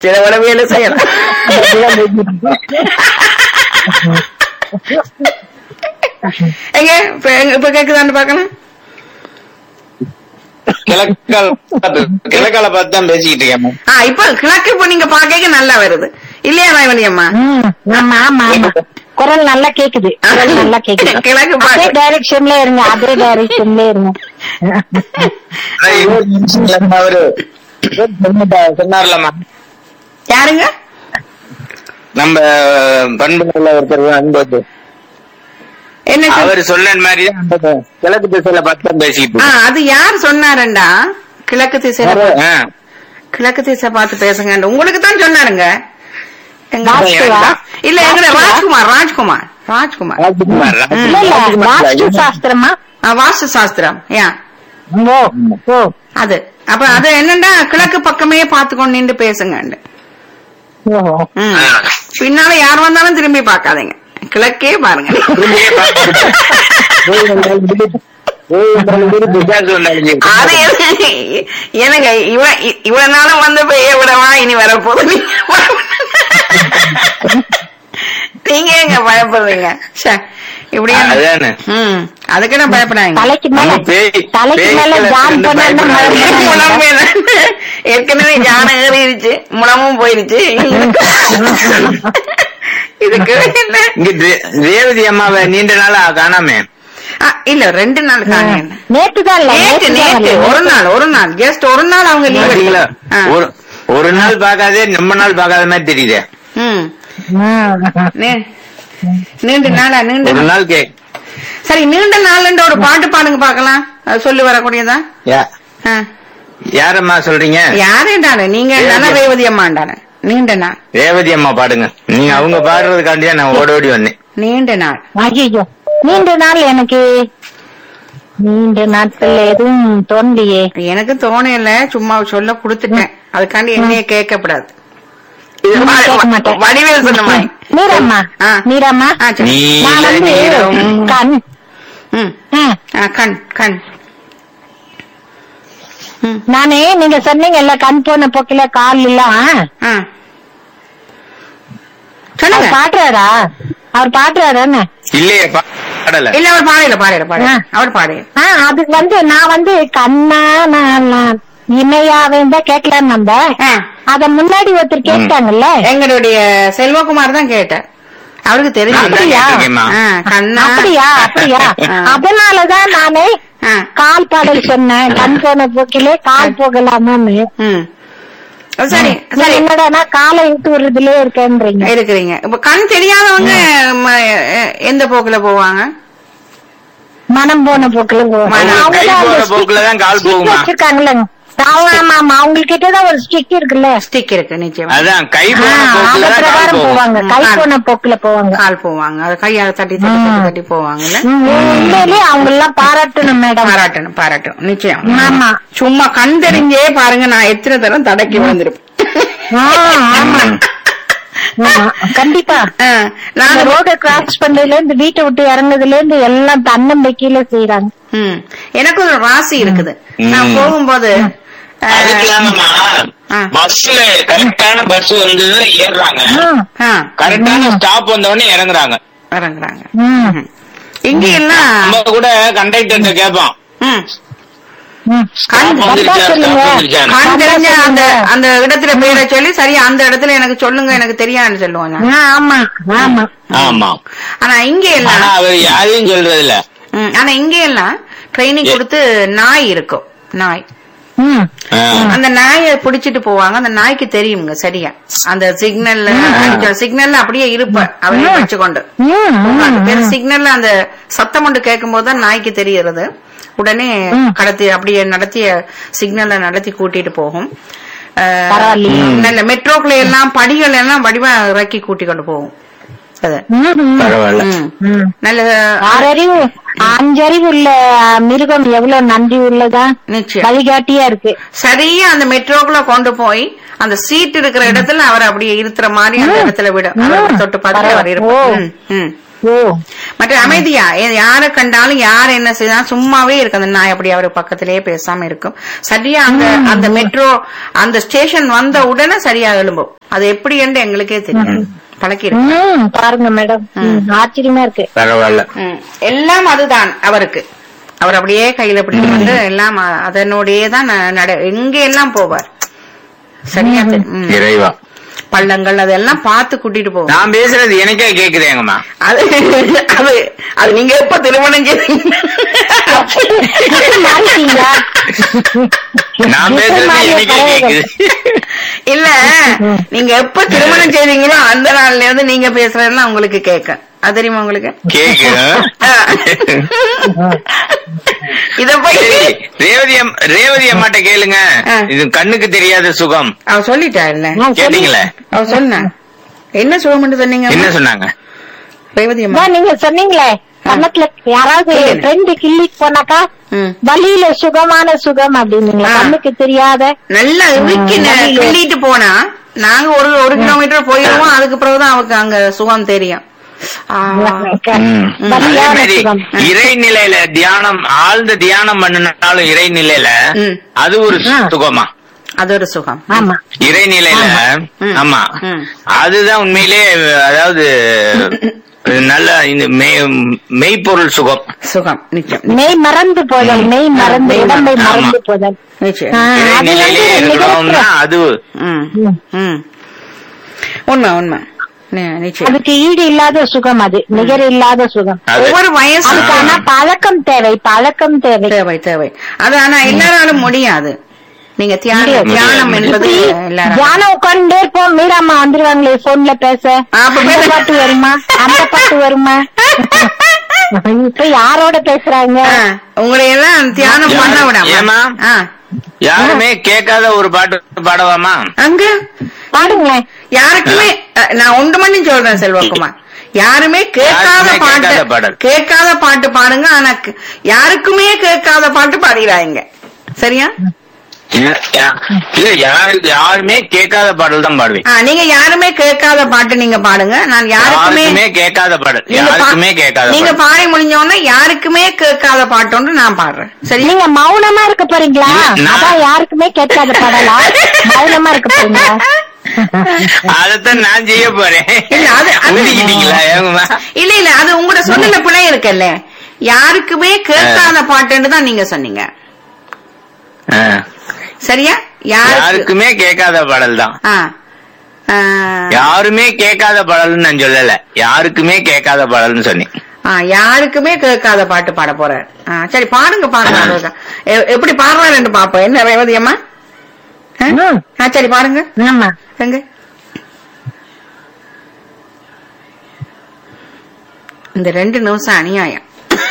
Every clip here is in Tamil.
சில உடமையில செய்யலாம் எங்க இப்ப எங்க- இப்ப கேக்குதான்னு பாக்கலாம் கிழக்கால பார்த்து கிழக்கால பார்த்து தான் பேசிக்கிட்டு இருக்கேன் ஆ இப்ப கிழக்கு இப்ப நீங்க பாக்க நல்லா வருது இல்லையா ராயவழி அம்மா ம், ஆமா ஆமா ஆமா குரல் நல்லா கேக்குது குரல் நல்லா கேக்குது கிழக்கு அதே பாக்கு டைரக்ஷன்ல இருங்க அதே டைரக்ஷன்ல இருங்க அவரு சொன்னார்லம்மா யாருங்க நம்ம பண்புல ஒருத்தர் அன்பது என்ன சொல்- அவர் சொன்ன மாதிரி தான் அந்த கிழக்கு திசையில பார்த்து தான் பேசிக்கிட்டு ஆ இருக்கேன். அது யார் சொன்னாருண்டா கிழக்கு திசையில ஆ. கிழக்கு திசை பார்த்து பேசுங்க உங்களுக்கு தான் சொன்னாருங்க எங்க வாஸ்துவா? இல்ல எங்க ராஜ்குமார் ராஜ்குமார் ராஜ்குமார் ராஜ்குமார், இல்ல இல்ல ராஜ்குமார். வாஸ்து சாஸ்திரமா ஆ, வாஸ்து சாஸ்திரம் யா ஓ ஓ அது அப்ப அது என்னன்னா கிழக்கு பக்கமே பார்த்துக்கொண்டு நின்று பேசுங்க ஓஹோ ம். ஆ. பின்னால யார் வந்தாலும் திரும்பி பார்க்காதீங்க கிழக்கே பாருங்க திரும்பியே பார்த்துக்கிட்டு. ஓய், உங்களை விடு. ஓய், உங்களை விடு, பிசாசு வந்தாலும் அது சரி. என்ன- எனக்கு இவ இ- இவ்வளவு நாளும் வந்த பெய்ய விடவா இனி வரப்போகுது நீங்க நீங்க எங்க பயப்படுறீங்க ச்சே, இப்படியே அதானே. ம் அதுக்கு நான் பயப்படாங்க தலைக்கு மேல நம்ம பேய்- தலைக்கு பேய் மேல கிழக்கு ஜான் ரெண்டு பண்ணா பயப்படாதீங்க. முழம் மேல- ஏற்கனவே யானை ஏறிடுச்சு முழமும் போயிருச்சு இதுக்கு என்ன இங்க ரே- ரேவதி அம்மாவை நீண்ட நாளா காணாமே ஆ, இல்ல ரெண்டு நாள் காணேன் நேத்து தான் இல்ல நேத்து நேத்து நேத்து ஒரு நாள் ஒரு நாள் ஜஸ்ட் ஒரு நாள் அவங்க லீவ் பாத்தீங்களா? எடுக்கல ஒரு ஒரு நாள் பார்க்காதே நம்ம நாள் பார்க்காத மாதிரி தெரியுதே ம் நீ- நீண்ட நாளா நீண்ட ஒரு நாள். நாள் கே சரி நீண்ட நாள்ன்ற ஒரு பாட்டு பாடுங்க பாக்கலாம் அது சொல்லி வரக்கூடியதா யா- ஆ. யாரம்மா சொல்றீங்க யாரேண்டானு நீங்க தானே ரேவதி. ரேவதி அம்மாண்டானு நீண்ட நாள் ரேவதி அம்மா பாடுங்க நீங்க அவங்க பாடுறதுக்காண்டியா நான் ஓடி ஓடி வந்தேன் நீண்ட நாள் ஐயோ நீண்ட நாள் எனக்கு நீண்ட நாட்கள் எதுவும் தோன்றலையே எனக்கு தோணையில சும்மா சொல்ல கொடுத்துட்டேன் அதுக்காண்டி என்னைய கேட்கப்படாது இது நான் வ- கேட்க மாட்டேன். வடிவேல் சொன்ன மாதிரி மீரம்மா ஆ. மீரம்மா ஆ, சரி. நீல நான் வந்து நீரம் கண் ம். ம். ஆ, கண் கண் ம். நானே நீங்க சொன்னீங்கல்ல கண் போன போக்கில கால் எல்லாம் ஆ. அவர் சொல்லுங்க பாடுறாரா அவர் பாடுறாரான்னு இல்லையே பாடல இல்ல அவர் பாடையில பாடையில பாடையில ஆ. அவர் பாடையில ஆ அதுக்கு வந்து நான் வந்து கண்ணா நான் இமையாவேன் தான் கேட்கலான்னு வந்தேன் ஆ. அத முன்னாடி ஒருத்தர் கேட்டாங்கல்ல எங்களுடைய செல்வகுமார் தான் கேட்டார் அவருக்கு தெரியும் நான் தான் அப்படியா? கேட்டிருக்கேன்மா. ஆ, கண்ணா அப்படியா அப்படியா ஆ. அதனாலதான் நானே ஆ. கால் பாடல் சொன்னேன் கண் போன போக்கிலே கால் போகலாமான்னு ம். சரி நீ சரி என்னடானா காலை விட்டு விடுறதுலயே இருக்கேன்றீங்க இருக்கிறீங்க இப்ப கண் தெரியாதவங்க ம, எ- எந்த போக்குல போவாங்க மனம் போன போக்குல போவாங்க. மனம் அவங்க கை தான் போற அந்த போக்குல தான் கால் stick போகுமா? வச்சிருக்காங்கல்ல அவங்க ஆமா ஆமா அவங்ககிட்ட தான் ஒரு ஸ்டிக் இருக்குல்ல ஸ்டிக் இருக்கு நிச்சயமா அதான் கை ஆ, போன போக்குல அது தான் கால் பிரகாரம் போகும் போவாங்க கை ம். போன போக்குல போவாங்க கால் போவாங்க அது கையால தட்டி தட்டி தட்டி தட்டி போவாங்கல்ல ம், உண்மையிலேயே அவங்க எல்லாம் பாராட்டணும் மேடம் பாராட்டணும் பாராட்டணும் நிச்சயம் ஆமா. சும்மா கண் தெரிஞ்சே பாருங்க நான் எத்தனை தரம் தடக்கி வந்திருப்பேன் ஆ, ஆமா ஆமா, கண்டிப்பா ஆ, நான் நான் ரோட கிராஸ் பண்றதுல இருந்து வீட்டை விட்டு இறங்குறதுல இருந்து எல்லாம் தன்னம்பிக்கையில செய்யறாங்க ம். எனக்கு ஒரு ராசி இருக்குது ம். நான் போகும்போது ஆ, அதுக்கு இல்லாமமா ஆ. பஸ்ல கரெக்டான பஸ் வந்து ஏறுறாங்க ஆ, கரெக்டான ஸ்டாப் வந்த உடனே இறங்குறாங்க இறங்குறாங்க ம், ம். இங்க எல்லாம் நம்ம கூட கண்டக்டர் கேட்போம் ம். ம். ஸ்டாப் கரெக்டா வந்துருச்சா ஸ்டாப் சொல்லுங்க. வந்துருச்சான்னு கண் தெரிஞ்ச அதான் அந்த சொல்லுங்க. அந்த இடத்துல பேரை சொல்லி சரி அந்த இடத்துல எனக்கு சொல்லுங்க எனக்கு தெரியாதுன்னு சொல்லுவோம் நான். ஆ, ஆமா ஆமா ஆமா ஆனா இங்க ஆனா எல்லாம் அவர் யாரையும் சொல்றது இல்ல ம், ஆனா இங்க எல்லாம் ட்ரைனிங் ஏ- கொடுத்து நாய் இருக்கும் நாய் ம் ஆ. அந்த நாயை பிடிச்சிட்டு போவாங்க அந்த நாய்க்கு தெரியுங்க சரியா அந்த சிக்னல்ல சிக்னல்ல அப்படியே இருப்ப அவரையும் வச்சுக்கொண்டு ம், ம், பேர் சிக்னல்ல அந்த சத்தம் ஒன்று கேட்கும் போது தான் நாய்க்கு தெரியறது உடனே ம். கடத்தி அப்படியே நடத்திய சிக்னல்ல நடத்தி கூட்டிட்டு போகும் அஹ், பரவாயில்லையே. நல்ல மெட்ரோக்குள்ள எல்லாம் படிகள் எல்லாம் வடிவா இறக்கி கூட்டி கொண்டு போகும் அது ம், ம். பரவாயில்ல ம். ம். நல்ல ஆறறிவு அஞ்சறிவு உள்ள மிருகம் எவ்வளவு நன்றி உள்ளதா நிச்சயம் வழிகாட்டியா இருக்கு சரியா அந்த மெட்ரோக்குள்ள கொண்டு போய் அந்த சீட் இருக்கிற இடத்துல அவர் அப்படியே இருத்துற மாதிரி அந்த இடத்துல விடும் அவர் தொட்டு பார்த்து அவர் ஓ. இருப்பார் ம், ம். ஓ மற்ற அமைதியா எ- யாரை கண்டாலும் யார் என்ன செய்தாலும் சும்மாவே இருக்கு அந்த நாய் அப்படி அவரு பக்கத்திலேயே பேசாம இருக்கும் சரியா அந்த அந்த மெட்ரோ அந்த ஸ்டேஷன் வந்த உடனே சரியா எழும்பும் அது எப்படி என்று எங்களுக்கே தெரியும் பழக்கி இருக்கு ம் பாருங்க மேடம் ம், ஆச்சரியமா இருக்கு பரவாயில்ல ம். எல்லாம் அதுதான் அவருக்கு அவர் அப்படியே கையில பிடிச்சு வந்து எல்லாம் அ- அதனோடயே தான் ந- நட எங்க எல்லாம் போவார் சரியா தெ- ம். இறைவா பள்ளங்கள் அதெல்லாம் பார்த்து கூட்டிட்டு போவோம் நான் பேசுறது எனக்கே கேக்குதேங்கம்மா அது அது அது நீங்க எப்ப திருமணம் செய்வீங்க மாறிட்டீங்களா நான் பேசுறது மாறிய எனக்கே பறவைகள். கேக்குது இல்ல நீங்க எப்ப திருமணம் செய்றீங்களோ அந்த நாள்ல இருந்து நீங்க பேசுறதெல்லாம் உங்களுக்கு கேட்க அது தெரியுமா உங்களுக்கு கேக்குது ஆ. இத போய் சரி, ரேவதி அம்- ரேவதி அம்மாட்ட கேளுங்க ஆ. இது கண்ணுக்கு தெரியாத சுகம் அவ சொல்லிட்டா இல்ல ஆ, சொல்லு. கேட்டீங்களே அவ சொன்னா என்ன சுகம்னு சொன்னீங்க என்ன சொன்னாங்க ரேவதி அம்மா அதான் நீங்க சொன்னீங்களே கன்னத்துல யாராவது சொல்லுங்க. ஃப்ரெண்டு கிள்ளிட்டு போனாக்கா ம். வழியில சுகமான சுகம் அப்படின்னு ஆ. கண்ணுக்கு தெரியாத நல்லா இறுக்கி ந- கிள்ளிட்டு போனா நாங்க ஒரு ஒரு கிலோமீட்டர் போயிருவோம் அதுக்கு பிறகுதான் அவருக்கு அங்க சுகம் தெரியும் ஆ. ம். அதே வலியான மாதிரி சுகம் இறைநிலையில தியானம் ஆழ்ந்த தியானம் பண்ணினாலும் இறைநிலையில ம். அது ஒரு ஆ. சுகமா அது ஒரு சுகம் ஆமா இறைநிலையில ம். ஆமா ம். அதுதான் உண்மையிலே அதாவது நல்ல இந்த மெய்- மெய்ப்பொருள் சுகம் சுகம் நிச்சயம் மெய் மறந்து போதல் மெய் மறந்து மெய் உடம்பை மறந்து, மறந்து ஆமா. போதல் நிச்சயம் ஆ, அது வந்து இறைநிலையிலே இருக்கிறோம்னா நிகழ்ச்சி. அது ம் ம். ம் உண்மை உண்மை நி- நிச்சயம் அதுக்கு ஈடு இல்லாத சுகம் அது நிகர் இல்லாத சுகம் அது ஒவ்வொரு வயசு அதுக்கு ஆனா பழக்கம் தேவை பழக்கம் தேவை தேவை தேவை அது ஆனா எல்லாராலும் முடியாது நீங்க தியானம் முடியாது. தியானம் என்பது இப்படி எல்லாரும் தியானம் உட்கார்ந்துட்டே இருப்போம் மீராம்மா வந்துருவாங்களே போன்ல பேச அப்ப இந்த பேச- பாட்டு வருமா அந்த பாட்டு வருமா இப்ப யாரோட பேசுறாங்க உங்களை எல்லாம் தியானம் பண்ண விடாம ஏம்மா? ஆ. யாருமே கேட்காத ஒரு பாட்டு பாடவாமா அங்க பாடுங்களேன் யாருக்குமே அஹ், நான் ஒன்று மட்டும் சொல்றேன் செல்வகுமார் யாருமே கேட்காத யாருக்குமே பாட்டு கேட்காத பாடல். கேட்காத பாட்டு பாடுங்க ஆனா க- யாருக்குமே கேட்காத பாட்டு பாடிடாங்க சரியா இல்ல யாரு யாருமே கேட்காத பாடல் தான் பாடுவேன் ஆ, நீங்க யாருமே கேட்காத பாட்டு நீங்க பாடுங்க நான் யாருக்குமே யாருக்குமே கேட்காத பாடல் நீங்க பா- யாருக்குமே கேட்காத நீங்க பாடல் பாடி முடிஞ்ச உடனே யாருக்குமே கேட்காத பாட்டு ஒன்று நான் பாடுறேன் சரியா நீங்க மௌனமா இருக்க போறீங்களா இல்ல, நான்- அதான் யாருக்குமே கேட்காத பாடலா மௌனமா இருக்க போறீங்களா அதத்தான் நான் செய்ய போறேன் இல்ல, அது- அது- உண்டிக்கிட்டீங்களா ஏங்கம்மா இல்ல இல்ல அது உங்களோட சொல்லல பிழை இருக்குல்ல யாருக்குமே கேட்காத பாட்டுன்னு தான் நீங்க சொன்னீங்க ஆ. சரியா யாருக்கு யாருக்குமே கேட்காத பாடல் தான் ஆ. ஆ. யாருமே கேட்காத பாடல்னு நான் சொல்லல யாருக்குமே கேட்காத பாடல்னு சொன்னேன் ஆ, யாருக்குமே கேட்காத பாட்டு பாட போறாரு ஆ, சரி பாடுங்க பாடுங்க அவ்வளவுதான். எ- எப்படி பாடுறாருன்னு பாப்போம் என்ன ரேவதி அம்மா ஆ? ம். ஆ, சரி பாருங்க ஆமா எங்க இந்த ரெண்டு நிமிஷம் அநியாயம்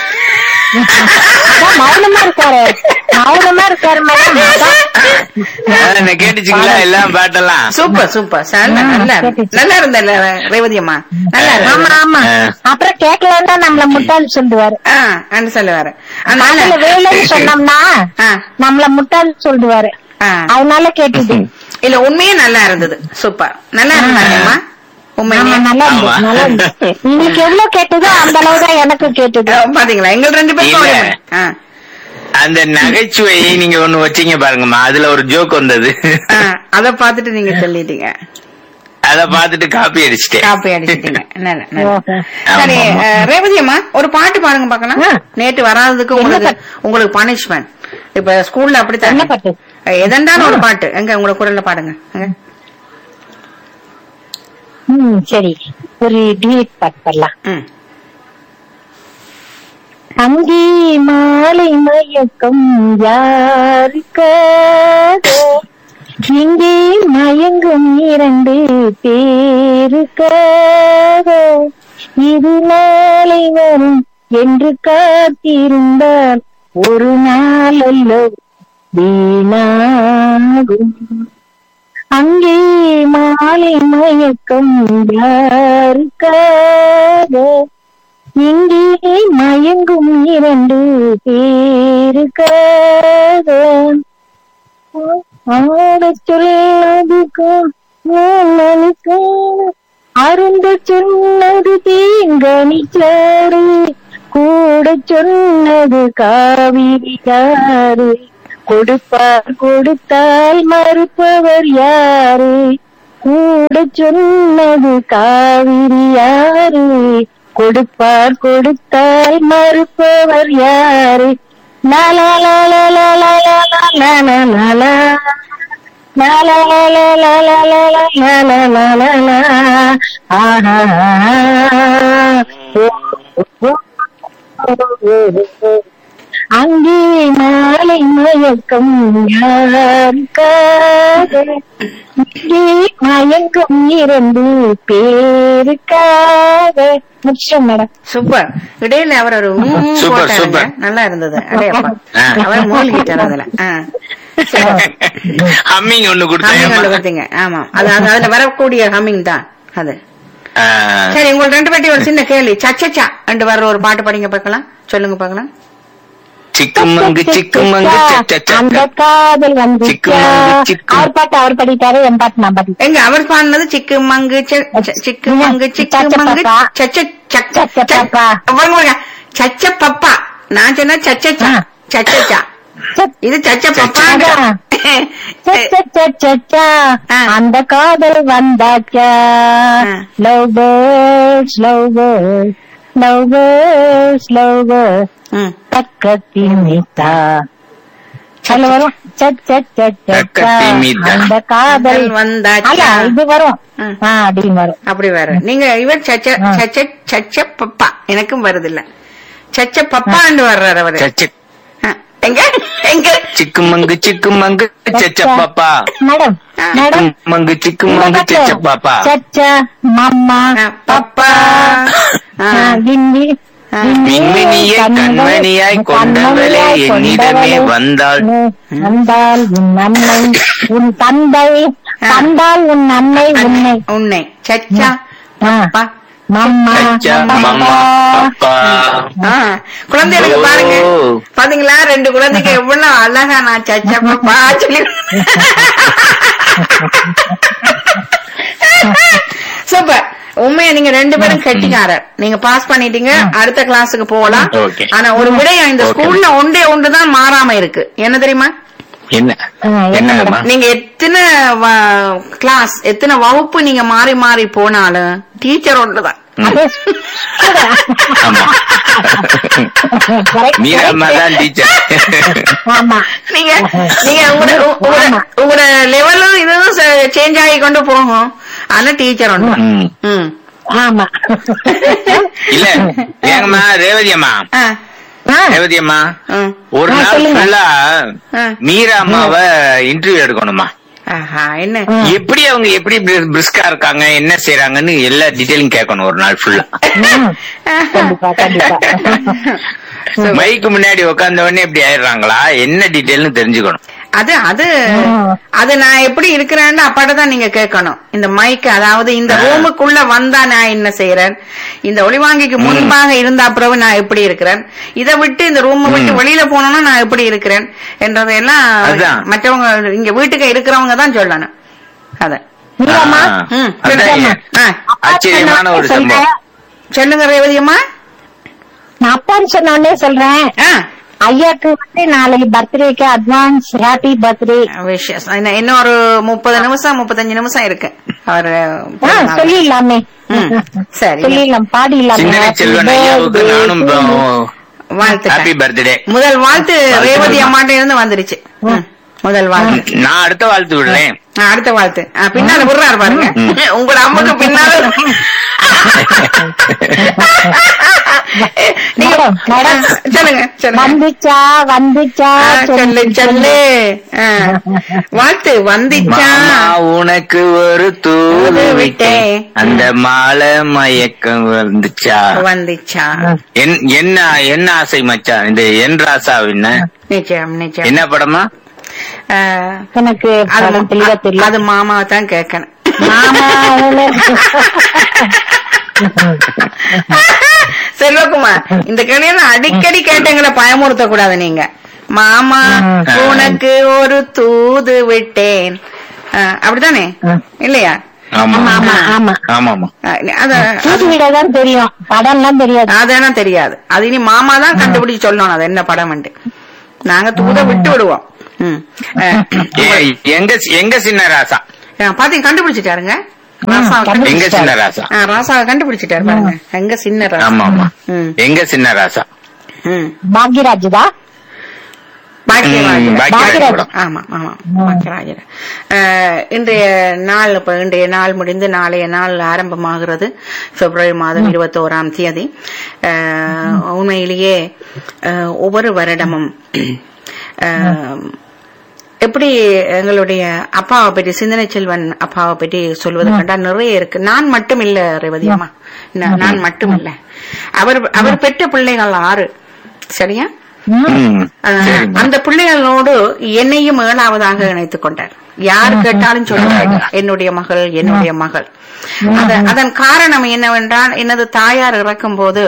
அதான் மௌனமா இருக்காரு மௌனமா இருக்காரு மேடம் அதான். என்ன கேட்டுச்சுங்களா எல்லாம் பாட்டெல்லாம் சூப்பர் சூப்பர் சார் ஆ, நல்லா இருந்து- கேட்டுச்சு. நல்லா இருந்தல்ல ரேவதி அம்மா நல்லா ஆமா இருந்து ஆமா ஆ. அப்புறம் கேட்கலன்னா நம்மள முட்டாள் சொல்லுவாரு ஆ அன்னு சொல்ல வர அதுல வேலைன்னு சொன்னோம்னா நம்மள முட்டாள் சொல்லுவாரு அதனால கேட்டுது இல்ல உண்மையே நல்லா இருந்தது சூப்பர் நல்லா இருந்தாங்கம்மா ஆமா உண்மையிலே நல்லா இருந்தது ஆமா. நல்லா இருந்தது உங்களுக்கு எவ்வளவு கேட்டதோ அந்த அளவு தான் எனக்கு கேட்டது ஆ, பாத்தீங்களா எங்கள் ரெண்டு பேருக்கும் இல்ல. ஒரே மாதிரி. ஆ, அந்த நகைச்சுவையை நீங்க ஒண்ணு வச்சீங்க பாருங்கம்மா அதுல ஒரு ஜோக் வந்தது ஆ, அத பாத்துட்டு நீங்க சொல்லிட்டீங்க அத பாத்துட்டு காப்பி அடிச்சிட்டேன் காப்பி அடிச்சிட்டீங்க நல்ல, நல்ல. ஓஹோ. சரி ஆமா. ஆ, ரேவதி அம்மா ஒரு பாட்டு பாருங்க பாக்கலாம் ஆ. நேற்று வராததுக்கு என்ன உங்களுக்கு பாட்டு? உங்களுக்கு பனிஷ்மெண்ட் இப்ப ஸ்கூல்ல அப்படித்தான் என்ன பாட்டு? எதண்டான ஒரு பாட்டு எங்க உங்களோட குரல்ல பாடுங்க எங்க? ம் சரி ஒரு டியூட் பாட்டு பாடலாம் ம் அங்கே மாலை மயக்கம் யாருக்காக இங்கே மயங்கும் இரண்டு பேருக்காக இது நாளை வரும் என்று காத்திருந்தால் ஒரு நாள் அல்ல வீணாகும் அங்கே மாலை மயக்கம் யாருக்காக இங்கே மயங்கும் இரண்டு பேருக்காக ஆடச் சொல்லாதுக்கும் மனுக்கான அருந்த சொன்னது தீங்கனி சாறு கூட சொன்னது காவிரி யாரு கொடுப்பார் கொடுத்தால் மறுப்பவர் யாரு கூட சொன்னது காவிரி யாரு கொடுப்பார் கொடுத்தால் மறுப்பவர் யாரு லா லா லா லா லா லா லா லா லா லா லா லா. லா லா லா லா லா லா லா லா லா லா லா லா லா. ஆஹா. ஓ, ஓ, ஓ, ஓ. அங்கே மாலை மயக்கம் யாருக்காக இங்கே மயக்கம் இருந்து பேருக்காக முடிச்சோம் மேடம் சூப்பர் இடையில அவர் ஒரு ஊ ஊ சூப்பர், போட்டாருங்க. சூப்பர். நல்லா இருந்தது அடையப்பா ஆ. அவர் மூழ்கிட்டார் அதுல ஆ. ஹம்மிங் ஒண்ணு ஹம்மிங் ஒன்று கொடுத்தேன் கொடுத்தீங்க ஆமா அது அது- அதுல வரக்கூடிய ஹம்மிங் தான் அது ஆ. சரி உங்களுக்கு ரெண்டு பேட்டி ஒரு சின்ன கேள்வி சச்சச்சா ரெண்டு வர்ற ஒரு பாட்டு படிங்க பார்க்கலாம் சொல்லுங்க பார்க்கலாம் சிக்குமங்கு சிக்குமங்கு சச்சச்சா. அந்த காதல் வந்து சிக்குமங்கு, சிக்கு. அவர் பாட்டு அவர் படித்தாரு என் பாட்டு நான் படித்தேன் எங்க அவர் பாடினது சிக்கு மங்கு செ- செ- சிக்கு மங்கு சிக்கு மங்கு சச்ச சக்- சச்ச சக்- பப்பா. பாருங்க, பாருங்க. சச்ச பப்பா நான் சொன்ன சச்சச்சா ஆ. சச்சச்சா இது சச்ச பப்பா அதான். சச்சச்சச்சச்சா. ஆ. அந்த காதல் வந்தாச்சா ஆ. Love birds love birds love birds love birds ம் பக்கத்தில் மீத்தா அதுல வரும் சச்சச்சச்சச்சா. பக்கத்தில் மீத்தா. அந்த காதல் காதல் வந்தாச்சா. அல்ல இது வரும் ம். ஆ அப்படின்னு வரும் அப்படி வேற நீங்க இவர் சச்ச ஆ. சச்ச சச்ச பப்பா எனக்கும் வருது இல்ல சச்ச பப்பாண்டு வர்றாரு அவரு சச்ச ஆ. எங்க எங்க சிக்குமங்கு சிக்குமங்கு சச்ச பாப்பா மேடம் மேடம் சிக்குமங்கு சிக்குமங்கு சச்ச பாப்பா சச்சா மம்மா ஆ, பப்பா ஆ. ஆ, கிண்டி ஆ. கிண்டி, மின்மினியை கண்மணியாய் கொண்டவளே என்னிடமே வந்தாள் வந்தால் உன் அன்னை உன் தந்தை தந்தால் உன் அன்னை உன்னை உன்னை சச்சா ஆ, பா மம்மா சச்சா மம்மா பப்பா. பாப்பா ஆ, குழந்தைகளுக்கு ஓ. பாருங்க பாத்தீங்களா ரெண்டு குழந்தைக்கு எவ்வளவு அழகா நான் சச்சா பப்பா சொல்லி சூப்பர் உண்மையா நீங்க ரெண்டு பேரும் கெட்டிக்காரர் நீங்க பாஸ் பண்ணிட்டீங்க அடுத்த கிளாஸுக்கு போகலாம் Okay. ஆனா ஒரு விடயம் இந்த Okay. ஸ்கூல்ல ஒன்றே ஒன்றுதான் மாறாம இருக்கு என்ன தெரியுமா என்ன ஆ, என்ன என்னம்மா நீங்க எத்தனை கிளாஸ் எத்தனை வகுப்பு நீங்க மாறி மாறி போனாலும் டீச்சர் ஒன்றுதான் அது ஆமா correct, மீரம்மா correct. தான் டீச்சர் ஆமா நீங்க நீங்க உங்களோட உங்களோட- ஆமா. உங்களோட லெவலும் இதுவும் சேஞ்ச் ஆகி கொண்டு போகும் ஆனா டீச்சர் ஒன்று ம். ம் ஆமா இல்ல ஏங்கம்மா ரேவதி அம்மா ஆ, ஆ, ரேவதி அம்மா ம், ஒரு ஆ, நாள் சொல்லுங்க. ஃபுல்லா ஆ. மீரா அம்மாவை இன்டர்வியூ எடுக்கணுமா ஆஹா என்ன ம். எப்படி அவங்க எப்படி பிரிஸ்கா இருக்காங்க என்ன செய்யறாங்கன்னு எல்லா டீட்டெயிலும் கேட்கணும் ஒரு நாள் ஃபுல்லா ம். கண்டிப்பா கண்டிப்பா மைக்கு முன்னாடி உட்கார்ந்த உடனே இப்படி ஆயிடுறாங்களா என்ன டீட்டெயில்னு தெரிஞ்சுக்கணும் அது அது ம். அது நான் எப்படி இருக்கிறேன்னு அப்பாட்ட தான் நீங்க கேட்கணும் இந்த மைக் அதாவது இந்த ஆ. ரூமுக்குள்ள வந்தா நான் என்ன செய்யறேன் இந்த ஒளிவாங்கிக்கு முன்பாக இருந்த பிறகு நான் எப்படி இருக்கிறேன் இதை விட்டு இந்த ரூமை விட்டு ம். வெளியில போனோம்னா நான் எப்படி இருக்கிறேன் என்றதையெல்லாம் அதான். மற்றவங்க இங்க வீட்டுக்கு இருக்கிறவங்க தான் சொல்லணும் அத மீராம்மா ஆ. ம், அதான் சொல்லுங்க. ஏன். ஆ, ஆச்சரியமான ஒரு சொல்றேன். சம்பவம் சொல்லுங்க ரேவதியம்மா நான் அப்பான்னு சொன்ன உடனே சொல்றேன் ஆ ஐயாக்கு வந்து நாளைக்கு பர்த்டேக்கு அட்வான்ஸ் ஹாப்பி பர்த்டே விஷஸ் இன்னும் இன்னும் ஒரு முப்பது நிமிஷம் முப்பத்தஞ்சு நிமிஷம் இருக்கு அவரு சொல்லிடலாமே ம், சரி. சொல்லிடலாம் பாடிடலாமே சிந்தனை செல்வன் ஐயாவுக்கு நானும் வாழ்த்து ஹாப்பி பர்த்டே முதல் வாழ்த்து வாழ்த்து ரேவதி சொல்லுமா. அம்மாட்ட இருந்து வந்துருச்சு ம், முதல் வாழ்த்து நான் அடுத்த வாழ்த்து விடுறேன் ஆ, அடுத்த வாழ்த்து ஆ, பின்னால விடுறாரு பாருங்க ம். உங்களோட அம்மாக்கு பின்னால நீங்க மேடம், மேடம். ஆ, சொல்லுங்க சொல்லுங்க வந்துச்சா வந்துச்சா ஆ, சொல்லு சொல்லு ஆ, வாழ்த்து வந்துச்சா மாமா உனக்கு ஒரு தூது விட்டேன் அந்த மாலை மயக்கம் வந்துச்சா வந்துச்சா என்- என்ன என்ன ஆசை மச்சான் இந்த என் ராசாவின் நிச்சயம் நிச்சயம் என்ன படமா ஆ, எனக்கு அது படம் தெளிவா தெரியல அது மாமாவை தான் கேட்கணும் மாமா செல்வகுமார் இந்த கேள்வியை அடிக்கடி கேட்டங்களை பயமுறுத்த கூடாது நீங்க மாமா உனக்கு ஒரு தூது விட்டேன் ஆ, அப்படிதானே ம். இல்லையா ஆமா ஆமா ஆமா ஆமா ஆமா ஆமா அஹ், அத சூட்டு வீடா தான் தெரியும் படம்லாம் தெரியாது அதெல்லாம் தெரியாது அது இனி மாமா தான் கண்டுபிடிச்சு சொல்லணும் அது என்ன படம் நாங்க தூத விட்டு விடுவோம் ம். அஹ், ஏ- எங்க எங்க சின்ன ராசா அஹ், பாத்தீங்க கண்டுபிடிச்சிட்டாருங்க ம், ராசாவை கண்டு- எங்க சின்ன ராசா ஆ, ராசாவை கண்டுபிடிச்சிட்டாரு பாருங்க எங்க சின்ன ராசா ஆமா ஆமா ம், எங்க சின்ன ராசா ம். பாக்யராஜ் தான் பாக்கியராஜர். ம், பாக்கியராஜ் பாக்கியராஜ். படம். ஆமா ஆமா பாக்கியராஜர் அஹ், இன்றைய நாள் இப்ப இன்றைய நாள் முடிந்து நாளைய நாள் ஆரம்பமாகிறது பிப்ரவரி மாதம் இருபத்தோராம் தேதி அஹ், உண்மையிலேயே அஹ், ஒவ்வொரு வருடமும் அஹ், எப்படி எங்களுடைய அப்பாவை பற்றி சிந்தனை செல்வன் அப்பாவை பற்றி சொல்வது கண்டா நிறைய இருக்கு நான் மட்டும் இல்ல ரேவதி அம்மா நான் நான் மட்டும் இல்ல அவர் அவர் பெற்ற பிள்ளைகள் ஆறு சரியா ம், அஹ், சரிம்மா. அந்த பிள்ளைகளோடு என்னையும் ஏழாவதாக இணைத்துக் கொண்டார் யார் கேட்டாலும் சொல்லுவாங்க என்னுடைய மகள் என்னுடைய மகள் அத- அதன் காரணம் என்னவென்றால் எனது தாயார் இறக்கும் போது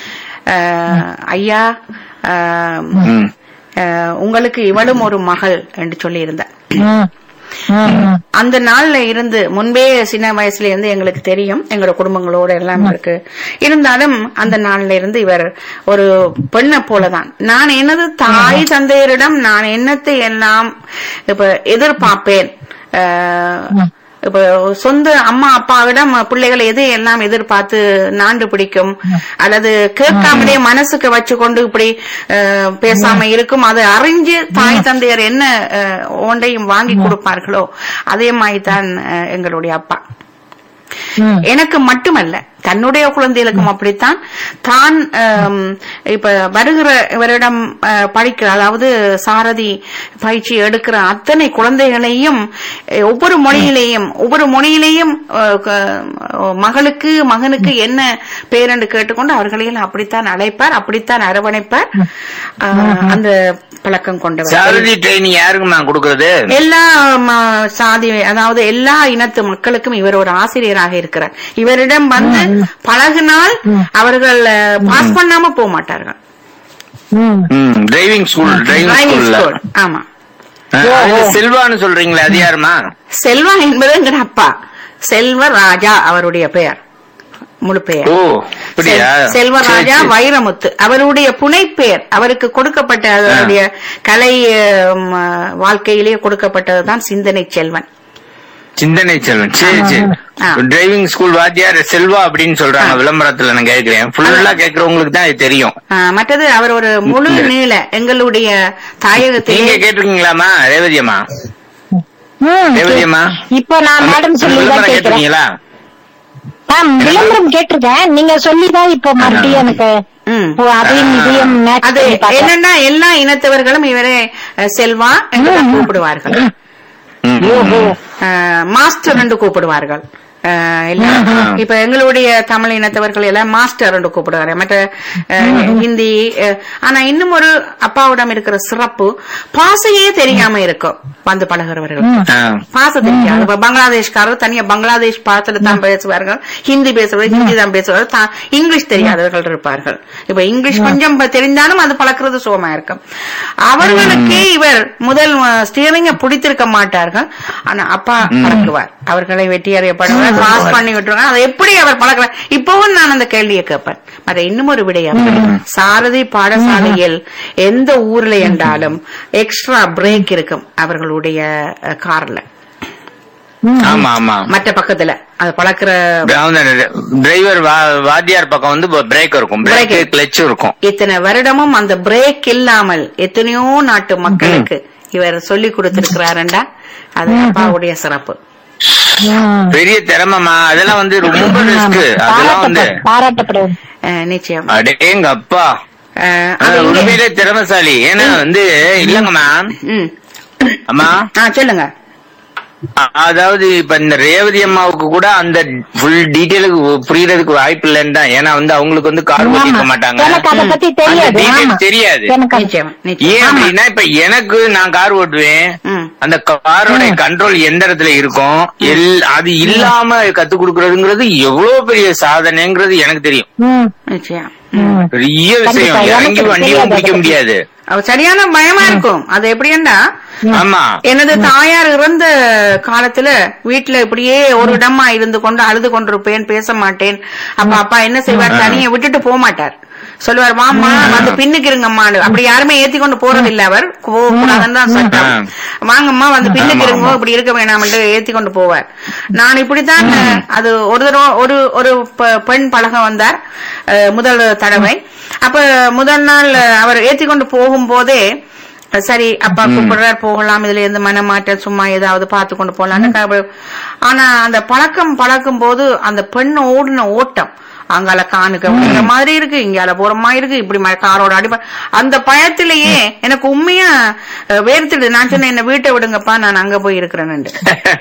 ஐயா அஹ், ம். அஹ், உங்களுக்கு இவளும் ஒரு மகள் என்று சொல்லியிருந்தார் ம். ம், ம். அந்த நாள்ல இருந்து முன்பே சின்ன வயசுல இருந்து எங்களுக்கு தெரியும் எங்களோட குடும்பங்களோட எல்லாம் இருக்கு இருந்தாலும் அந்த நாள்ல இருந்து இவர் ஒரு பெண்ணை போலதான் நான் எனது தாய் தந்தையரிடம் நான் என்னத்தை எல்லாம் இப்ப எதிர்பார்ப்பேன் அஹ், இப்ப சொந்த அம்மா அப்பாவிடம் பிள்ளைகளை எது எல்லாம் எதிர்பார்த்து நாண்டு பிடிக்கும் அல்லது கேட்காமலே மனசுக்கு வச்சு கொண்டு இப்படி அஹ், பேசாம இருக்கும் அதை அறிஞ்சு தாய் தந்தையர் என்ன அஹ், ஒன்றையும் வாங்கி கொடுப்பார்களோ அதே மாதிரி தான் அஹ், எங்களுடைய அப்பா ம். எனக்கு மட்டுமல்ல தன்னுடைய குழந்தைகளுக்கும் அப்படித்தான் தான் ஆம், இப்ப வருகிற இவரிடம் அஹ், படிக்கிற அதாவது சாரதி பயிற்சி எடுக்கிற அத்தனை குழந்தைகளையும் அஹ், ஒவ்வொரு மொழியிலேயும் ஒவ்வொரு மொழியிலேயும் அஹ், க- மகளுக்கு மகனுக்கு என்ன பேர் என்று கேட்டுக்கொண்டு அவர்களையும் அப்படித்தான் அழைப்பார் அப்படித்தான் அரவணைப்பார் அஹ், அந்த பழக்கம் கொண்டவர் சாரதி ட்ரைனிங் யாருக்குமா கொடுக்கறது எல்லா ம, சாதி அதாவது எல்லா இனத்து மக்களுக்கும் இவர் ஒரு ஆசிரியராக இருக்கிறார் இவரிடம் வந்து பழகினால் அவர்கள் பாஸ் பண்ணாம போக மாட்டார்கள் ம். டிரைவிங் ஸ்கூல் டிரைவிங் Driving ஸ்கூல்ல school. ஆமா செல்வான்னு சொல்றீங்களே அது யாருமா செல்வா என்பது எங்கட அப்பா செல்வ ராஜா அவருடைய பெயர் முழு பெயர் ஓ அப்படியா செல்- செல்வராஜா சரி, சரி. வைரமுத்து அவருடைய புனைப்பெயர் அவருக்கு கொடுக்கப்பட்ட அவருடைய கலை அம், வாழ்க்கையிலேயே கொடுக்கப்பட்டதுதான் சிந்தனை செல்வன் சிந்தனை செல்வன் சரி சரி ஆ. டிரைவிங் ஸ்கூல் வாத்தியார் செல்வா அப்படின்னு சொல்றாங்க விளம்பரத்துல நான் கேட்கிறேன் ஃபுல்லா கேக்குறவங்களுக்கு தான் இது தெரியும் ஆ, மற்றது அவர் ஒரு முழு நீள எங்களுடைய நீங்க தாயகத்திலே கேட்டிருக்கீங்களாமா ரேவதியம்மா ம். ரேவதியம்மா இப்போ நான் மேடம் சொல்லி தான் விளம்பரம் கேட்கிறேன் கேட்டிருக்கீங்களா மேம் விளம்பரம் கேட்டிருக்கேன் நீங்க சொல்லிதான் இப்போ மறுபடியும் எனக்கு ம். ஓ, அதையும் இதையும் மேட்ச் அது பண்ணி பார்த்தேன் என்னன்னா எல்லா இனத்தவர்களும் இவரை அஹ், செல்வா என்று தான் கூப்பிடுவார்கள் ம், ஓஹோ அஹ், மாஸ்டர் என்று கூப்பிடுவார்கள் அஹ், இல்ல இப்ப எங்களுடைய தமிழ் இனத்தவர்கள் எல்லாம் மாஸ்டர் என்று கூப்பிடுவாரு மற்ற அஹ், ஹிந்தி அஹ், ஆனா இன்னும் ஒரு அப்பாவிடம் இருக்கிற சிறப்பு பாசையே தெரியாம இருக்கும் வந்து பழகிறவர்கள் ஆ. பாச தெரியாது இப்ப பங்களாதேஷ்காரர் தனியா பங்களாதேஷ் பாசத்துல தான் பேசுவார்கள் ஹிந்தி பேசுவார்கள் ஹிந்தி தான் பேசுவார்கள் தா- இங்கிலீஷ் தெரியாதவர்கள் இருப்பார்கள் இப்ப இங்கிலீஷ் கொஞ்சம் ப- தெரிந்தாலும் அது பழக்கிறது சுகமா இருக்கும் அவர்களுக்கே இவர் முதல் ஸ்டீரிங்க பிடித்திருக்க மாட்டார்கள் ஆனா அப்பா பழக்குவார் அவர்களை வெற்றி அறியப்படுவார் பாஸ் பண்ணி விட்டுருவாங்க அதை எப்படி அவர் பழக்கிறார் இப்பவும் நான் அந்த கேள்வியை கேட்பேன் மற்ற இன்னும் ஒரு விடயம் சாரதி பாடசாலையில் எந்த ஊர்ல என்றாலும் எக்ஸ்ட்ரா பிரேக் இருக்கும் அவர்களுடைய அஹ், கார்ல ஆமா ஆமா மற்ற பக்கத்துல அது பழக்கிற டிரைவர் வாத்தியார் பக்கம் வந்து பிரேக் இருக்கும் பிரேக் Brake. கிளச் இருக்கும் இத்தனை வருடமும் அந்த பிரேக் இல்லாமல் எத்தனையோ நாட்டு மக்களுக்கு இவர் சொல்லி கொடுத்திருக்கிறாருண்டா அது அப்பாவுடைய சிறப்பு ம். பெரிய திறமைமா அதெல்லாம் வந்து ரொம்ப ரிஸ்க் அதெல்லாம் வந்து பாராட்டப்பட- பாராட்டப்படுவது அஹ், நிச்சயம் அடேங்க அப்பா அஹ், அது அது இங்க- உண்மையிலே திறமைசாலி ஏன்னா வந்து இல்லங்கம்மா ம். அம்மா ஆ சொல்லுங்க அ- அதாவது இப்ப இந்த ரேவதி அம்மாவுக்கு கூட அந்த ஃபுல் டீட்டெயிலுக்கு புரியறதுக்கு வாய்ப்பு இல்லைன்னு தான் ஏன்னா வந்து அவங்களுக்கு வந்து கார் ஓட்டிருக்க மாட்டாங்க எனக்கு அதை பத்தி அந்த தெரியாது details ஆமா. தெரியாது எனக்கு அது- நிச்சயம் ஏன் நிச்சயம் அப்படின்னா இப்ப எனக்கு நான் கார் ஓட்டுவேன் ம். அந்த காரோட கண்ட்ரோல் எந்த இடத்துல இருக்கும் எல்- அது இல்லாம கத்து கொடுக்கறதுங்கிறது எவ்வளவு பெரிய சாதனைங்கிறது எனக்கு தெரியும் ம். நிச்சயம் பெரிய கண்டிப்பா, விஷயம் எனக்கு இறங்கி வண்டியும் தெரியாது பிடிக்க அதை முடியாது அவ சரியான பயமா இருக்கும் அது எப்படின்னா ஆமா எனது தாயார் இறந்த காலத்துல வீட்டுல இப்படியே ஒரு இடமா இருந்து கொண்டு அழுது கொண்டிருப்பேன் பேச மாட்டேன் அப்ப அப்பா என்ன செய்வார் தனியை விட்டுட்டு போக மாட்டார் சொல்லுவார் வாம்மா வந்து பின்னுக்கு இருங்கம்மா அப்படி யாருமே ஏத்தி கொண்டு போறது இல்ல அவர் போக கூடாதுன்னு தான் சட்டம் வாங்கம்மா வந்து பின்னுக்கு இருங்க இப்படி இருக்க வேணாம்னு ஏத்தி கொண்டு போவார் நான் இப்படித்தான் அது ஒரு தடவை ஒரு ஒரு பெ- பெண் பழக வந்தார் அஹ், முதல் தடவை அப்ப முதல் நாள் அவர் ஏத்தி கொண்டு போகும்போதே சரி அப்பா கூப்பிடுறார் போகலாம் இதுல எந்த மனமாற்றம் சும்மா ஏதாவது பார்த்து கொண்டு போலான்னு க- ஆனா அந்த பழக்கம் பழக்கும் போது அந்த பெண் ஓடின ஓட்டம் அங்கால காணுக்கு அப்படிங்கிற மாதிரி இருக்கு இங்கால போற மாதிரி இருக்கு இப்படி ம- காரோட அடிப்ப அந்த பயத்திலேயே எனக்கு உண்மையா அஹ், வேர்த்துடுது நான் சொன்னேன் என்ன வீட்டை விடுங்கப்பா நான் அங்க போய் இருக்கிறேன்னு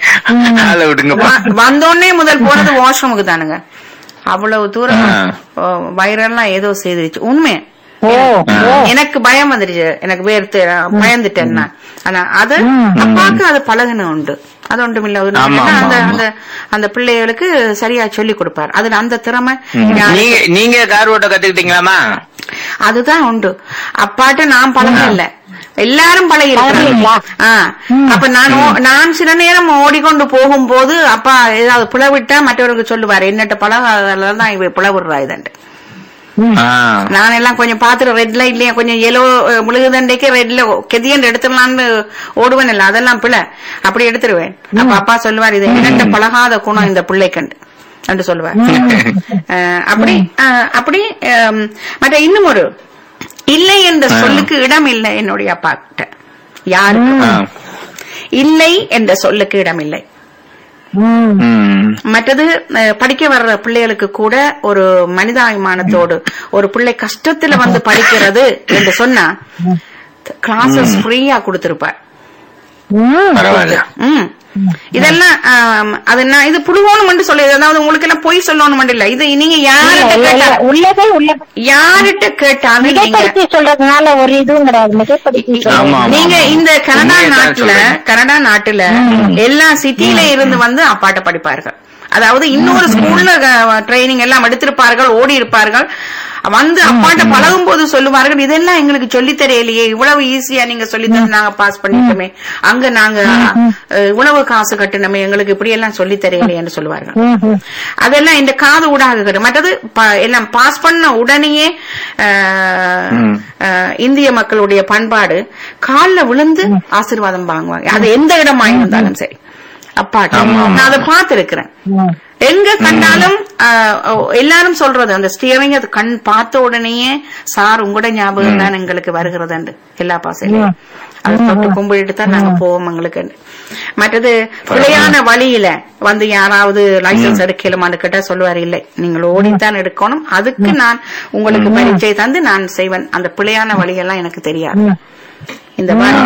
ஆளை விடுங்கப்பா வந்தோடனே முதல் போனது வாஷ்ரூமுக்கு தானுங்க அவ்வளவு தூரம் ஆ. ஓ, வயிறெல்லாம் ஏதோ செய்துச்சு உண்மை ஓ ஓ எனக்கு பயம் வந்துருச்சு எனக்கு வேர்த்து நான் பயந்துட்டேன் நான் ஆனா அது அப்பாவுக்கு அது பழகுன உண்டு அது ஒன்றும் இல்ல ஒரு ஆமா, ஆமா, அந்த ஆமா. அந்த அந்த பிள்ளைகளுக்கு சரியா சொல்லி கொடுப்பார் அதுல அந்த திறமை யாருக்கு- நீங்க நீங்க கார் ஓட்ட கத்துக்கிட்டீங்களாமா அதுதான் உண்டு அப்பாட்ட நான் பழகல எல்லாரும் பழகி பழகுறீங்களா? அப்ப நான் ஓ- நான் சில நேரம் ஓடிக்கொண்டு போகும்போது அப்பா ஏதாவது பிளவிட்டா மற்றவருக்கு சொல்லுவாரு என்னட்ட பழகாதான் தான் இவ பிளவுடுறா இதண்டு ஆ. நான் எல்லாம் கொஞ்சம் பாத்துட்டு ரெட் லைட்லயே கொஞ்சம் எல்லோ முழுகுதண்டைக்கு ரெட்ல கெதியன் எடுத்துடலாம்னு ஓடுவேன் இல்ல அதெல்லாம் பிள்ளை அப்படி எடுத்துருவேன் அப்ப அப்பா சொல்லுவார் இது என்னட்ட பழகாத குணம் இந்த பிள்ளைக்கண்டு என்று சொல்லுவார் அஹ், அப்படி அஹ், அப்படி அம், மற்ற இன்னும் ஒரு இல்லை என்ற சொல்லுக்கு இடம் இல்லை என்னுடைய அப்பா கிட்ட யாருக்கு ஆ. இல்லை என்ற சொல்லுக்கு இடம் இல்லை ம் ம். மற்றது அஹ், படிக்க வர்ற பிள்ளைகளுக்கு கூட ஒரு மனிதாபிமானத்தோடு ஒரு பிள்ளை கஷ்டத்துல வந்து படிக்கிறது என்று சொன்னா கிளாஸஸ் ஃப்ரீயா கொடுத்திருப்பார் ம் பரவாயில்ல ம் இதெல்லாம் ஆம், அது நான் இது புடுவோணும் சொல்லி அதாவது உங்களுக்கு எல்லாம் பொய் சொல்லணும் இல்ல இது நீங்க யார்கிட்ட இல்ல, இல்ல, கேட்டா உள்ளதே உள்ள யார்கிட்ட கேட்டாலும் நீங்க மிகைப்படுத்தி சொல்றதுனால ஒரு இதுவும் கிடையாது மிகைப்படுத்தி ஆமா, சொல்றது ஆமா. நீங்க இந்த கனடா உண்மையை தான் நாட்டுல சொல்றேன். கனடா நாட்டுல எல்லா சிட்டில இருந்து வந்து அப்பாட்ட படிப்பார்கள் அதாவது இன்னொரு ஸ்கூல்ல ட்ரைனிங் எல்லாம் எடுத்திருப்பார்கள் ஓடி இருப்பார்கள் வந்து அப்பாட்ட பழகும் போது சொல்லுவார்கள் இதெல்லாம் எங்களுக்கு சொல்லி தெரியலையே இவ்வளவு ஈஸியா நீங்க சொல்லி தந்து நாங்க பாஸ் பண்ணிட்டோமே அங்க நாங்க அஹ், இவ்வளவு காசு கட்டணுமே எங்களுக்கு இப்படி எல்லாம் சொல்லி தெரியலையேன்னு சொல்லுவார்கள் ம், ம். அதெல்லாம் இந்த காது ஊடாகுகிறது மற்றது ப- எல்லாம் பாஸ் பண்ண உடனேயே அஹ், ம். அஹ், இந்திய மக்களுடைய பண்பாடு கால்ல விழுந்து ஆசீர்வாதம் வாங்குவாங்க அது எந்த இடமா இருந்தாலும் சரி அப்பாட்ட ஆமா, ஆமா. நான் அதை பார்த்திருக்கிறேன் ம். எங்க கண்டாலும் அஹ், எல்லாரும் சொல்றது அந்த ஸ்டியரிங் அது கண் பார்த்த உடனேயே சார் உங்களோட ஞாபகம் தான் எங்களுக்கு வருகிறதுண்டு எல்லா பாசையிலும் அதை தொட்டு கும்பிட்டு தான் நாங்க போவோம் எங்களுக்கு மற்றது பிழையான வழியில வந்து யாராவது லைசன்ஸ் எடுக்கலுமான்னு கேட்டா சொல்லுவாரு இல்லை நீங்கள் ஓடித்தான் எடுக்கணும் அதுக்கு நான் உங்களுக்கு பரீட்சை தந்து நான் செய்வேன் அந்த பிழையான வழியெல்லாம் எனக்கு தெரியாது இந்த மாதிரி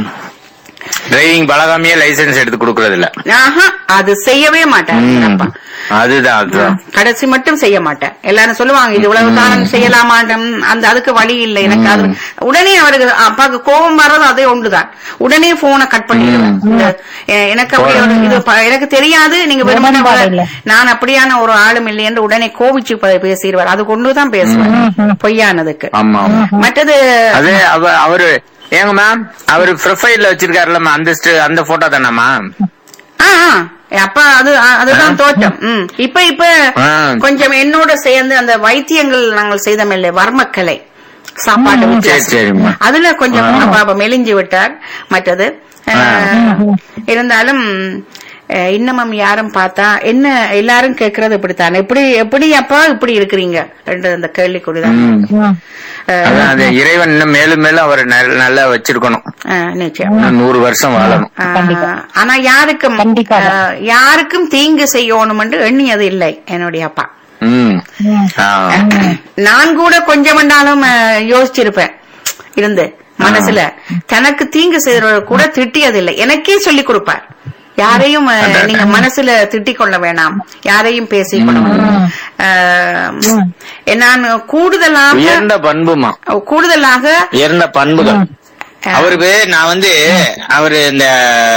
டிரைவிங் பழகாமையே லைசென்ஸ் எடுத்து கொடுக்கறது இல்ல ஆஹா அது செய்யவே மாட்டேன் அப்பா அதுதான் அதுதான் கடைசி மட்டும் செய்ய மாட்டேன் எல்லாரும் சொல்லுவாங்க இது இவ்வளவு காலம் செய்யலாமாட்டம் அந்த அதுக்கு வழி இல்லை எனக்கு அது உடனே அவருக்கு அப்பாவுக்கு கோபம் வர்றது அதே ஒன்றுதான் உடனே போனை கட் பண்ணிடுவேன் இந்த, எ- எனக்கு அப்படி ஒரு இது ப- எனக்கு தெரியாது நீங்க வெறுமனே உடன்பாடு இல்ல. நான் அப்படியான ஒரு ஆளும் இல்லை என்று உடனே கோபிச்சு ப- பேசிடுவார் அது கொண்டுதான் பேசுவேன் பொய்யானதுக்கு ஆமா ஆமா மற்றது அது அவ அவரு ஏங்க மேம் அவரு ப்ரொஃபைல்ல வச்சிருக்காருல்லம்மா அந்த st- அந்த போட்டோ தானம்மா ஆ, ஆ. அப்ப அது அ- அதுதான் தோட்டம் ம். இப்ப இப்ப ஆ. கொஞ்சம் என்னோட சேர்ந்து அந்த வைத்தியங்கள் நாங்கள் செய்தமில்லை வர்மக்கலை சாப்பாட்டு சரி வித்தியாசம். சரிம்மா அதுல கொஞ்சம் பாப்பா மெலிஞ்சு விட்டார் மற்றது அஹ், இருந்தாலும் அஹ், இன்னமும் யாரும் பார்த்தா என்ன எல்லாரும் கேக்குறது இப்படித்தான் எப்படி எப்படி அப்பா இப்படி இருக்கிறீங்க ரெண்டு அந்த கேள்விக்குறிதான் ம். ம். அஹ், அதான் அது இறைவன் இன்னும் மேலும் மேலும் அவரை நல்- நல்லா வச்சிருக்கணும் அஹ், நிச்சயம் இன்னும் நூறு வருஷம் வாழணும் கண்டிப்பா. ஆஹ், ஆனா யாருக்கும் கண்டிப்பா. ஆஹ், யாருக்கும் தீங்கு செய்யணும் என்று எண்ணியது இல்லை என்னுடைய அப்பா ம் ம். ஆ. நான் கூட கொஞ்சம் வேண்டாலும் ஆஹ், யோசிச்சிருப்பேன் இருந்து மனசுல தனக்கு தீங்கு செய்யறவங்க கூட திட்டியதில்லை எனக்கே சொல்லி கொடுப்பார் யாரையும் ஆஹ், அதான். நீங்க மனசுல திட்டிக் கொள்ள வேணாம் யாரையும் பேசிக் கொள்ள வேண்டாம் ஆஹ், நான் கூடுதலாக உயர்ந்த பண்புமா கூடுதலாக உயர்ந்த பண்புகள் அவருக்கு நான் வந்து அவரு இந்த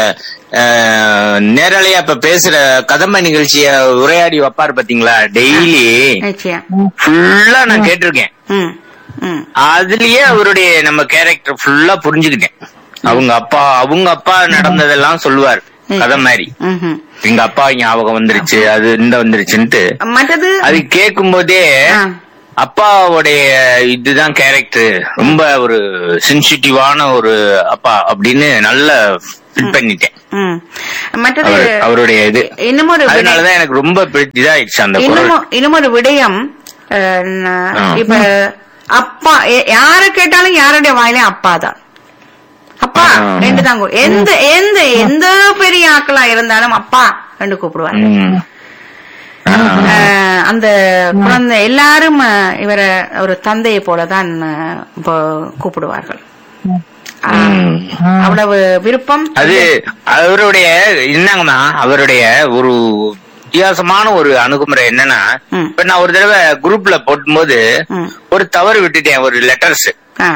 அஹ், நேரலையா இப்ப பேசுற கதம்ப நிகழ்ச்சிய உரையாடி வைப்பாரு பாத்தீங்களா டெய்லி நிச்சயம் ஃபுல்லா நான் கேட்டிருக்கேன் ம் ம் அதுலயே அவருடைய நம்ம கேரக்டர் ஃபுல்லா புரிஞ்சுக்கிட்டேன் அவங்க அப்பா அவங்க அப்பா நடந்ததெல்லாம் சொல்லுவார் கதை மாதிரி ம்ஹும். எங்க அப்பா ஞாபகம் வந்துருச்சு அது இந்த வந்துருச்சுன்ட்டு மற்றது அது கேட்கும் போதே ஆ. அப்பாவுடைய இதுதான் கேரக்டர் ரொம்ப ஒரு சென்சிட்டிவான ஒரு அப்பா அப்படின்னு நல்லா ஃபிட் பண்ணிட்டேன் ம். மற்றது அவர் அவருடைய இது இன்னும் ஒரு விடயம் அதனாலதான் எனக்கு ரொம்ப பிடி- இதாயிடுச்சு அந்த குரல் இன்னும் இன்னும் ஒரு விடயம் அஹ், ந- ஆ. இப்ப அப்பா எ- யார கேட்டாலும் யாருடைய வாயிலே அப்பா தான் அப்பா ஆ. ரெண்டு தாங்க எந்த எந்த எந்த பெரிய ஆக்களா இருந்தாலும் அப்பா ரெண்டு கூப்பிடுவாங்க ம். ஆ. அஹ், அந்த குழந்தை எல்லாரும் அஹ், இவரை ஒரு தந்தையை போலதான் அஹ், இப்போ கூப்பிடுவார்கள் அஹ், ம். அவ்வளவு விருப்பம் அது அவருடைய என்னங்கம்மா அவருடைய ஒரு வித்தியாசமான ஒரு அணுகுமுறை என்னன்னா ம். இப்ப நான் ஒரு தடவை குரூப்ல போடும்போது ம். ஒரு தவறு விட்டுட்டேன் ஒரு லெட்டர்ஸ் ஆ.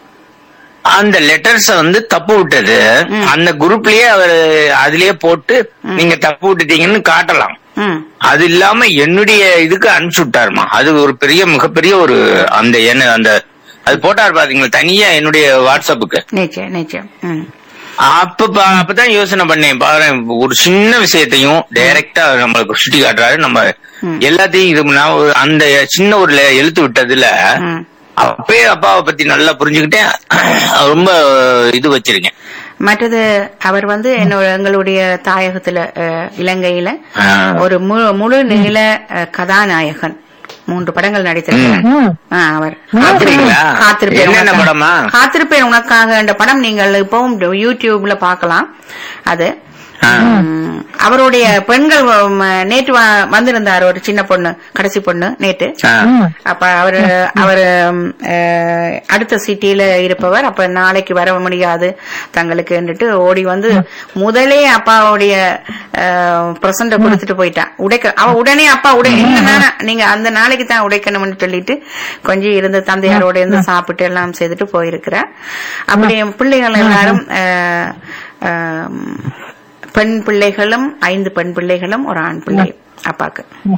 அந்த லெட்டர்ஸ வந்து தப்பு விட்டது ம். அந்த குரூப்லயே அவர் அதுலயே போட்டு நீங்க தப்பு விட்டுட்டீங்கன்னு காட்டலாம் ம் அது இல்லாம என்னுடைய இதுக்கு அனுப்பிச்சு விட்டாருமா அது ஒரு பெரிய மிகப்பெரிய ஒரு அந்த என்ன அந்த அது போட்டாரு பாத்தீங்களா தனியா என்னுடைய வாட்ஸ்அப்புக்கு நிச்சயம் நிச்சயம் ம் அப்ப பா- அப்பதான் யோசனை பண்ணேன் பாரு ஒரு சின்ன விஷயத்தையும் டைரக்டா நம்மளுக்கு சுட்டி காட்டுறாரு நம்ம ம். எல்லாத்தையும் இது நான் ஒரு- அந்த சின்ன ஒரு le- எழுத்து விட்டதுல ம் அப்பயே அப்பாவை பத்தி நல்லா புரிஞ்சுக்கிட்டேன் ரொம்ப இது வச்சிருக்கேன் மற்றது அவர் வந்து என்னோட எங்களுடைய தாயகத்துல அஹ், இலங்கையில ஆ. ஒரு முழு முழு நீள அஹ், கதாநாயகன் மூன்று படங்கள் நடித்திருக்கிறார் ம். ஆ, அவர் அப்படிங்களா? காத்திருப்பேன் என்னென்ன உனக்காக. படமா? காத்திருப்பேன் உனக்காக என்ற படம் நீங்கள் இப்பவும் யூடியூப்ல பார்க்கலாம் அது ஆ. ம், அவருடைய பெண்கள் உம், நேற்று வ- வந்திருந்தார் ஒரு சின்ன பொண்ணு கடைசி பொண்ணு நேற்று ஆ. ம். அப்ப அவரு அவரு ம், அஹ், அடுத்த சிட்டியில இருப்பவர் அப்ப நாளைக்கு வர முடியாது தங்களுக்குன்னுட்டு ஓடி வந்து முதலே அப்பாவுடைய பிரசண்ட கொடுத்துட்டு போயிட்டான் உடைக்க அவ உடனே அப்பா உடை என்னன்னா நீங்க அந்த நாளைக்கு தான் உடைக்கணும்னு சொல்லிட்டு கொஞ்சம் இருந்து தந்தையாரோட இருந்து சாப்பிட்டு எல்லாம் செய்துட்டு போயிருக்கிறேன் அப்படி என் பிள்ளைகள் எல்லாரும் அஹ், அஹ், பெண் பிள்ளைகளும் ஐந்து பெண் பிள்ளைகளும் ஒரு ஆண் பிள்ளை அப்பாக்கு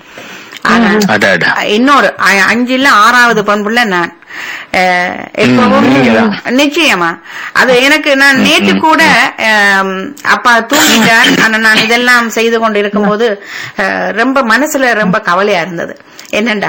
ஆனா அட, அட. இன்னொரு அ- அஞ்சு இல்ல ஆறாவது பெண் பிள்ளை நான் அஹ், எப்பவும் நீங்கதான். நிச்சயமா அது எனக்கு நான் நேற்று கூட அம், அப்பா தூங்கிட்டார் ஆனா நான் இதெல்லாம் செய்து கொண்டு இருக்கும்போது அஹ், ரொம்ப மனசுல ரொம்ப கவலையா இருந்தது என்னண்டா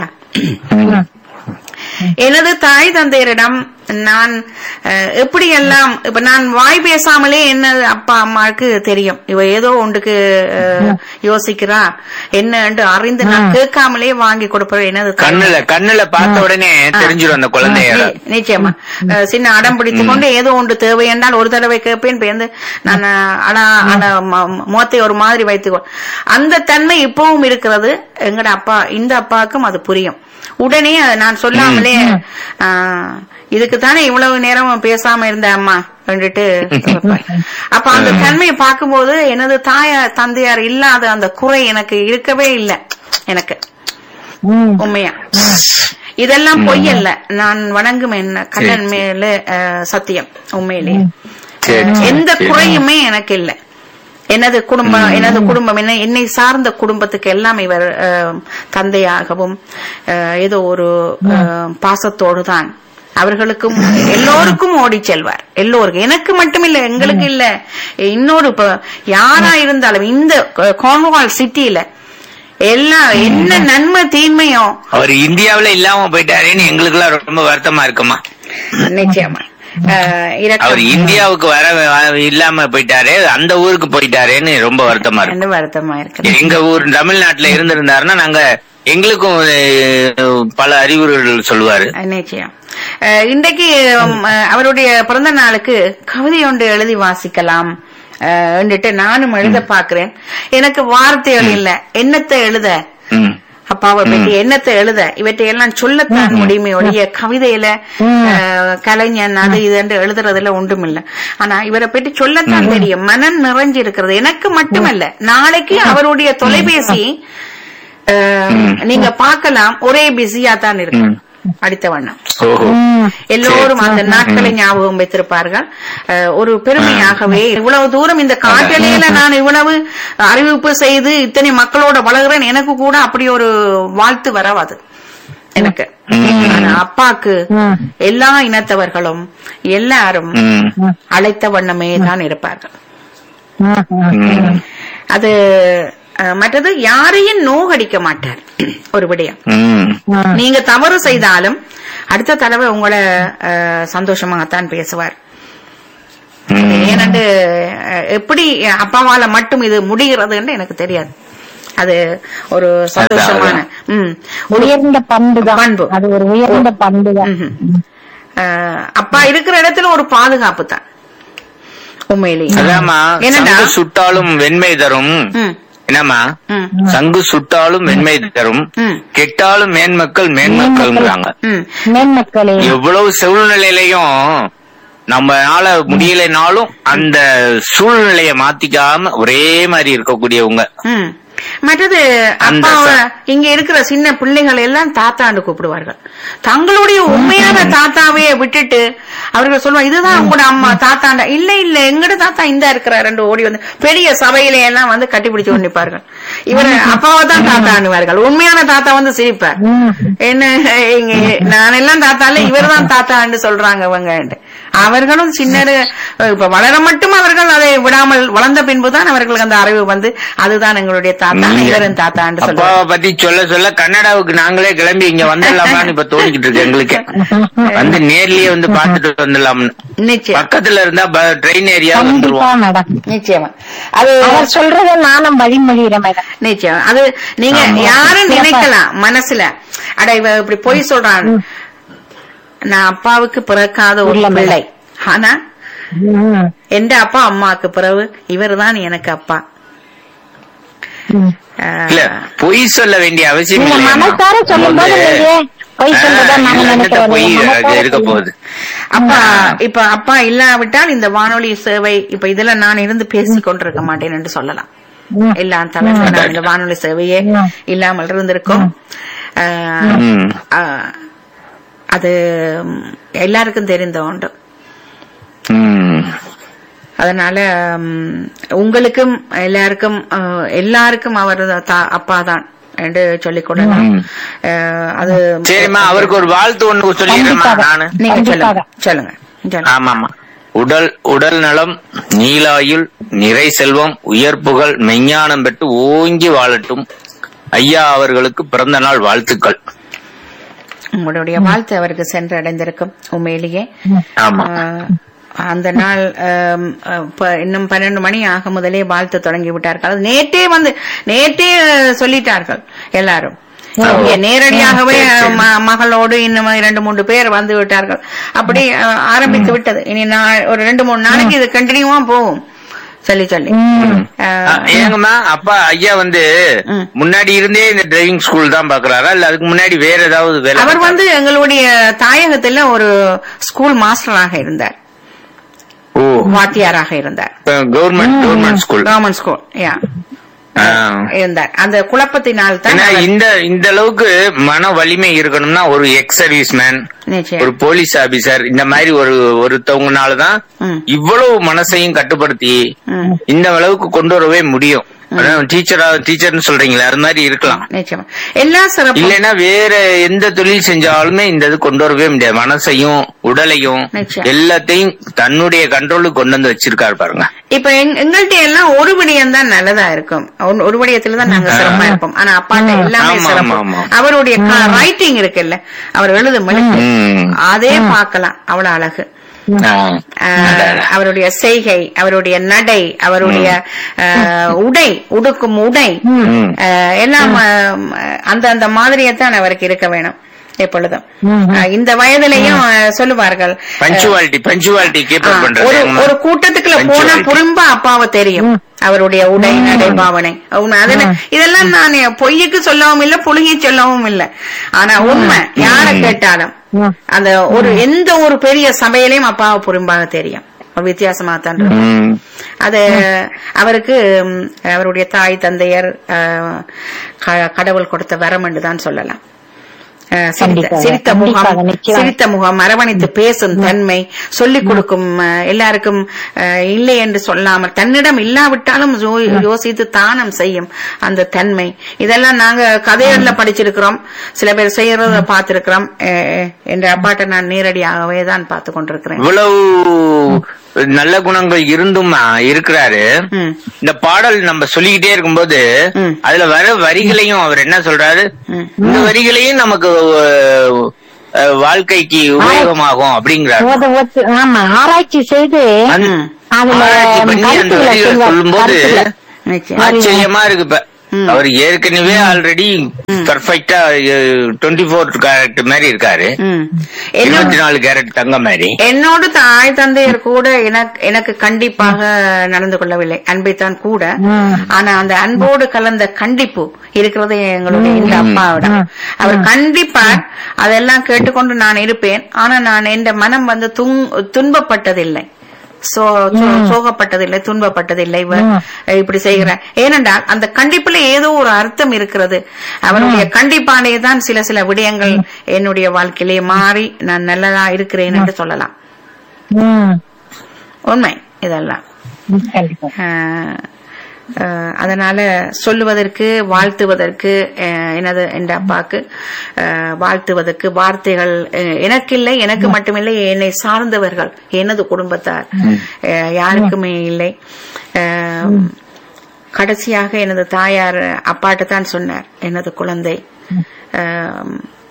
எனது தாய் தந்தையரிடம் நான் அஹ், எப்படி எல்லாம் இப்ப நான் வாய் பேசாமலே என்ன அப்பா அம்மாவுக்கு தெரியும் இவ ஏதோ ஒன்றுக்கு அஹ், யோசிக்கிறா என்னன்னு அறிந்து நான் கேட்காமலே வாங்கி கொடுப்பேன் எனது தாய் கண்ணுல கண்ணுல பார்த்த உடனே தெரிஞ்சிடும் அந்த குழந்தைய ஆ, நி- நிச்சயமா அஹ், சின்ன அடம் பிடித்துக் கொண்டு ஏதோ ஒன்று தேவை என்றால் ஒரு தடவை கேட்பேன் பேருந்து நான் அடா அட முகத்தை ஒரு மாதிரி வைத்துக்கோ அந்த தன்மை இப்பவும் இருக்கிறது எங்கட அப்பா இந்த அப்பாவுக்கும் அது புரியும் உடனே அதை நான் சொல்லாமலே ஆ, இதுக்கு தானே இவ்வளவு நேரம் பேசாம இருந்த அம்மா வந்துட்டு அப்ப அந்த தன்மையை பார்க்கும்போது எனது தாயார் தந்தையார் இல்லாத அந்த குறை எனக்கு இருக்கவே இல்லை எனக்கு ம். உண்மையா இதெல்லாம் பொய் அல்ல நான் வணங்கும் என்ன கண்ணன் மேல அஹ், சத்தியம் உண்மையிலேயே சரி, சரி, எந்த சரி. குறையுமே எனக்கு இல்ல எனது குடும்பம் எனது குடும்பம் என்ன என்னை சார்ந்த குடும்பத்துக்கு எல்லாம் இவர் அஹ், தந்தையாகவும் அஹ், ஏதோ ஒரு அஹ், பாசத்தோடு தான் அவர்களுக்கும் எல்லோருக்கும் ஓடி செல்வார் எல்லோருக்கும் எனக்கு மட்டும் இல்ல எங்களுக்கு இல்ல இன்னொரு இப்ப யாரா இருந்தாலும் இந்த கான்வால் சிட்டியில எல்லாம் என்ன நன்மை தீமையோ அவர் இந்தியாவுல இல்லாம போயிட்டாரேன்னு எங்களுக்கு எல்லாம் ரொம்ப வருத்தமா இருக்குமா நிச்சயமா அஹ், இரக்கம். அவர் இந்தியாவுக்கு வர வ- இல்லாம போயிட்டாரே அந்த ஊருக்கு போயிட்டாரேன்னு ரொம்ப வருத்தமா இருக்கு ரெண்டு வருத்தமா இருக்கு எங்க ஊர் தமிழ்நாட்டுல இருந்திருந்தாருன்னா நாங்க எங்களுக்கும் அஹ், பல அறிவுரைகள் சொல்லுவாரு நிச்சயம் அஹ், இன்றைக்கு உம், அஹ், அவருடைய பிறந்த நாளுக்கு கவிதை ஒன்று எழுதி வாசிக்கலாம் அஹ், என்றுட்டு நானும் எழுத பாக்குறேன் எனக்கு வார்த்தைகள் இல்ல என்னத்தை எழுத ம். அப்பாவை பற்றி என்னத்தை எழுத இவற்றை எல்லாம் சொல்லத்தான் முடியுமே ஒழிய கவிதையில அஹ், கலைஞன் அது இது என்று எழுதுறதுல ஒன்றும் இல்ல ஆனா இவரை பற்றி சொல்லத்தான் தெரியும் மனம் நிறைஞ்சு இருக்கிறது எனக்கு மட்டுமல்ல நாளைக்கு அவருடைய தொலைபேசி அஹ், நீங்க பார்க்கலாம் ஒரே பிஸியா தான் இருக்கு அடித்த வண்ணம் ஓஹோ ம். எல்லோரும் அந்த நாட்களை ஞாபகம் வைத்திருப்பார்கள் அஹ், ஒரு பெருமையாகவே இவ்வளவு தூரம் இந்த காட்டலையில நான் இவ்வளவு அறிவிப்பு செய்து இத்தனை மக்களோட வளர்கிறேன் எனக்கு கூட அப்படி ஒரு வாழ்த்து வராது எனக்கு ஆனா அப்பாக்கு ம். எல்லா இனத்தவர்களும் எல்லாரும் ம், அழைத்த வண்ணமே தான் இருப்பார்கள் ம், ம். ம், அது அஹ், மற்றது யாரையும் நோகடிக்க மாட்டார் ஒரு விடயம் ம். ம். நீங்க தவறு செய்தாலும் அடுத்த தடவை உங்களை அஹ், சந்தோஷமாகத்தான் பேசுவார் ஏனென்று அஹ், எப்படி அப்பாவால மட்டும் இது முடிகிறதுன்னு எனக்கு தெரியாது அது ஒரு சந்தோஷமான ம் ஒரு உயர்ந்த பண்பு தான் பண்பு. அது ஒரு உயர்ந்த பண்பு தான் ம்ஹும். அஹ், அப்பா இருக்கிற இடத்துல ஒரு பாதுகாப்பு தான் உண்மையிலேயே அதாம்மா என்னடா சங்கு சுட்டாலும் வெண்மை தரும் ம், என்னம்மா ம், சங்கு சுட்டாலும் வெண்மை தரும் ம், கெட்டாலும் மேன்மக்கள் மேன்மக்கள்ங்கிறாங்க ம். மேன்மக்களே எவ்வளவு சூழ்நிலையிலையும் நம்மளால முடியலைனாலும் அந்த சூழ்நிலைய மாத்திக்காம ஒரே மாதிரி இருக்கக்கூடியவங்க ம். மற்றது அந்த அப்பாவை ச- இங்க இருக்கிற சின்ன பிள்ளைகள் எல்லாம் தாத்தான்னு கூப்பிடுவார்கள் தங்களுடைய உண்மையான தாத்தாவையே விட்டுட்டு அவர்கள் சொல்லுவாங்க இதுதான் உங்களோட அம்மா தாத்தாண்டா இல்ல இல்ல எங்கட தாத்தா இந்த இருக்கிறார் ரெண்டு ஓடி வந்து பெரிய சபையில எல்லாம் வந்து கட்டிப்பிடிச்சு கொண்டு நிற்பார்கள் இவர் அப்பாவை தான் தாத்தான்னுவார்கள் உண்மையான தாத்தா வந்து சிரிப்பார் ம். என்ன இங்க நான் எல்லாம் தாத்தால இவர் தான் தாத்தான்னு சொல்றாங்க இவங்க அவர்களும் சின்ன இப்ப வளர மட்டும் அவர்கள் அதை விடாமல் வளர்ந்த பின்புதான் அவர்களுக்கு அந்த அறிவு வந்து அதுதான் எங்களுடைய தாத்தா நீங்க இவரும் தாத்தான்னு அப்பாவை சொல்லுவாங்க பத்தி சொல்ல சொல்ல கன்னடாவுக்கு நாங்களே கிளம்பி இங்க வந்துடலாமான்னு இப்ப தோணிக்கிட்டு இருக்கு எங்களுக்கு வந்து நேர்லயே வந்து பாத்துட்டு வந்துடலாம்னு நிச்சயம் பக்கத்துல இருந்தா ட்ரெயின் ஏரியா கண்டிப்பா வந்துருவோம் நடக்கும் நிச்சயமா அது அவர் சொல்றத நானும் வழிமொழியிற மேடம் நிச்சயம் அது நீங்க ஆமா. யாரும் நினைக்கலாம் மனசுல அட இவ இப்படி பொய் சொல்றான் நான் அப்பாவுக்கு பிறக்காத ஒரு இல்ல, பிள்ளை ஆனா ம். எந்த அப்பா அம்மாவுக்கு பிறகு இவர்தான் எனக்கு அப்பா ம். ஆஹ், இல்ல பொய் சொல்ல வேண்டிய அவசியம் நீங்க இல்லையாம்மா. மனசார சொல்லும் போது வந்து, நீங்க பொய் சொல்றதா ஆஹ், நாங்க இல்ல, நினைக்கிறோம் பொய் நீங்க அது மனசார இருக்க சொல்லுங்க. போகுது அப்பா இப்ப அப்பா இல்லாவிட்டால் இந்த வானொலி சேவை இப்ப இதுல நான் இருந்து பேசிக் கொண்டிருக்க மாட்டேன் என்று சொல்லலாம் ம். எல்லாம் தலைவர் நான் இந்த வானொலி சேவையே ம். இல்லாமல் இருந்திருக்கும் ஆஹ், ம். ஆஹ், அது ம், எல்லாருக்கும் தெரிந்த ஒன்று ம். அதனால ம், உங்களுக்கும் எல்லாருக்கும் அஹ், எல்லாருக்கும் அவர் அப்பா தான் என்று சொல்லிக் கொள்ளலாம் ம். அஹ், அது சரிம்மா அவருக்கு ஒரு வாழ்த்து ஒண்ணு சொல்லிடுறேம்மா கண்டிப்பாக. நானு நீங்க சொல்லுங்க கண்டிப்பாக. சொல்லுங்க சொல்லுங்க. ஆமாமா உடல் உடல் நலம் நீலாயுள் நிறை செல்வம் உயர் புகழ் மெஞ்ஞானம் பெற்று ஓங்கி வாழட்டும் ஐயா அவர்களுக்கு பிறந்த நாள் வாழ்த்துக்கள் உங்களுடைய வாழ்த்து அவருக்கு சென்று அடைந்திருக்கும் உண்மையிலேயே ஆமா ஆஹ், அந்த நாள் ஆம், அஹ், இப்ப இன்னும் பன்னெண்டு மணி ஆக முதலே வாழ்த்து தொடங்கி விட்டார்கள் அது நேற்றே வந்து நேற்றே சொல்லிட்டார்கள் எல்லாரும் இங்கே நேரடியாகவே ம- மகளோடு இன்னும் இரண்டு மூன்று பேர் வந்து விட்டார்கள் அப்படி அஹ், ஆரம்பித்து விட்டது இனி நான் ஒரு ரெண்டு மூணு நாளைக்கு இது கண்டினியூவா போகும் சொல்லி சொல்லி ம். அஹ், ஆ, ஏங்கம்மா அப்பா ஐயா வந்து ம். முன்னாடி இருந்தே இந்த டிரைவிங் ஸ்கூல் தான் பாக்குறாரா இல்ல அதுக்கு முன்னாடி வேற ஏதாவது வேலை அவர் வந்து எங்களுடைய தாயகத்துல ஒரு ஸ்கூல் மாஸ்டராக இருந்தார் ஓ வாத்தியாராக இருந்தார் government government school government school யா இருந்தார் அந்த குழப்பத்தினால் தான் ஏன்னா அவர் இந்த இந்த அளவுக்கு மன வலிமை இருக்கணும்னா ஒரு எக்ஸ் சர்வீஸ் மேன் ஒரு நிச்சயம் போலீஸ் ஆபீசர் இந்த மாதிரி ஒரு ஒருத்தவங்கனாலதான் ம். இவ்வளவு மனசையும் கட்டுப்படுத்தி ம். இந்த அளவுக்கு கொண்டு வரவே முடியும் அதான் டீச்சரா டீச்சர்னு சொல்றீங்களே அது மாதிரி இருக்கலாம் நிச்சயமா எல்லா சிறப்பு இல்லைன்னா வேற எந்த தொழில் செஞ்சாலுமே இந்த இது கொண்டு வரவே முடியாது மனசையும் உடலையும் நிச்சயம். எல்லாத்தையும் தன்னுடைய கண்ட்ரோலுக்கு கொண்டு வந்து வச்சிருக்காரு பாருங்க இப்ப எங்- எங்கள்ட்ட எல்லாம் ஒரு விடயம் தான் நல்லதா இருக்கும் ஒரு- ஒரு விடயத்துல தான் நாங்க சிரமமா இருப்போம் ஆனா அப்பாட்ட எல்லாமே ஆமா, சிறப்பு ஆமா, ஆமா. அவருடைய ரைட்டிங் இருக்குல்ல அவர் எழுதும் எழுத்து ம். அதே பார்க்கலாம் அவ்வளவு அழகு ஆ. ஆஹ், அவருடைய செய்கை அவருடைய நடை அவருடைய ஆஹ், உடை உடுக்கும் உடை ம். ஆஹ், எல்லாம் ஆஹ், அந்த அந்த மாதிரியத்தான் அவருக்கு இருக்க வேணும் எப்பொழுதும் ம். ஆஹ், இந்த வயதிலையும் ஆஹ், சொல்லுவார்கள் பஞ்சுவாலிட்டி பஞ்சுவாலிட்டி ஆ, கீப் பண்றது ஒரு ஆமா. ஒரு கூட்டத்துக்குள்ள போனா Punctuality. புறம்பா அப்பாவை தெரியும் அவருடைய உடை நடை பாவனை உண்மை. அதுல இதெல்லாம் நான் பொய்யுக்கு சொல்லவும் இல்ல புழுகி சொல்லவும் இல்ல ஆனா உண்மை யார கேட்டாலும் ம். அந்த ஒரு எந்த ஒரு பெரிய சபையிலையும் அப்பாவை புறம்பாக தெரியும் ஒரு வித்தியாசமா தான் இருக்கும். ம். அது அவருக்கு ம், அவருடைய தாய் தந்தையர் ஆ, க- கடவுள் கொடுத்த வரம் என்று தான் சொல்லலாம் அஹ், சிரித்த கண்டிப்பாக, சிரித்த கண்டிப்பாக, முகம் நிச்சயம். சிரித்த முகம் அரவணைத்து பேசும் தன்மை சொல்லிக் கொடுக்கும் அஹ், எல்லாருக்கும் அஹ், இல்லை என்று சொல்லாமல் தன்னிடம் இல்லாவிட்டாலும் யோ- யோசித்து தானம் செய்யும் அந்த தன்மை இதெல்லாம் நாங்க கதைகள்ல படிச்சிருக்கிறோம் சில பேர் செய்யறத பார்த்திருக்கிறோம் அஹ், என்ற அப்பாட்ட நான் நேரடியாகவே தான் பார்த்து கொண்டிருக்கிறேன் இவ்வளவு நல்ல குணங்கள் இருந்தும் இருக்கிறாரு ம். இந்த பாடல் நம்ம சொல்லிக்கிட்டே இருக்கும்போது ம். அதுல வர வரிகளையும் அவர் என்ன சொல்றாரு ம். இந்த வரிகளையும் நமக்கு அஹ், அஹ், வாழ்க்கைக்கு உபயோகமாகும் அப்படிங்கிறாரு ஓத ஓத்து ஆமா ஆராய்ச்சி செய்து அந்த- அதுல ஆராய்ச்சி பண்ணி அந்த கருத்துக்களை வரிகளை சொல்லுவார், சொல்லும்போது கருத்துக்களை. நிச்சயம். ஆச்சரியமா இருக்கு இப்ப ம். அவர் ஏற்கனவே ஆல்ரெடி பெர்ஃபெக்டா டுவெண்ட்டி ஃபோர் கேரட் மாதிரி இருக்காரு ம். என்னோட இருபத்தி நாலு கேரட் தங்க மாதிரி என்னோடு தாய் தந்தையர் கூட எனக்கு எனக்கு கண்டிப்பாக நடந்து கொள்ளவில்லை அன்பைத்தான் கூட ம். ஆனா அந்த அன்போடு கலந்த கண்டிப்பு இருக்கிறது எங்களுடைய இந்த அப்பாவிடம் அவர் கண்டிப்பா அதெல்லாம் கேட்டுக்கொண்டு நான் இருப்பேன் ஆனா நான் என் மனம் வந்து துன்- துன்பப்பட்டதில்லை சோ சோ- சோகப்பட்டதில்லை துன்பப்பட்டதில்லை இவ இப்படி செய்கிற ஏனென்றால் அந்த கண்டிப்புல ஏதோ ஒரு அர்த்தம் இருக்கிறது அவருடைய கண்டிப்பாலே தான் சில சில விடயங்கள் என்னுடைய வாழ்க்கையிலே மாறி நான் நல்லதா இருக்கிறேன் என்று சொல்லலாம் ம். உண்மை இதெல்லாம் கண்டிப்பா ஆஹ், ஆஹ், அதனால சொல்லுவதற்கு வாழ்த்துவதற்கு ஆஹ், எனது என்ற அப்பாக்கு ஆஹ், வாழ்த்துவதற்கு வார்த்தைகள் ஆஹ், எனக்கில்லை எனக்கு மட்டுமில்லை என்னை சார்ந்தவர்கள் எனது குடும்பத்தார் ஆஹ், யாருக்குமே இல்லை ஆஹ், கடைசியாக எனது தாயார் அப்பாட்ட தான் சொன்னார் எனது குழந்தை ஆஹ்,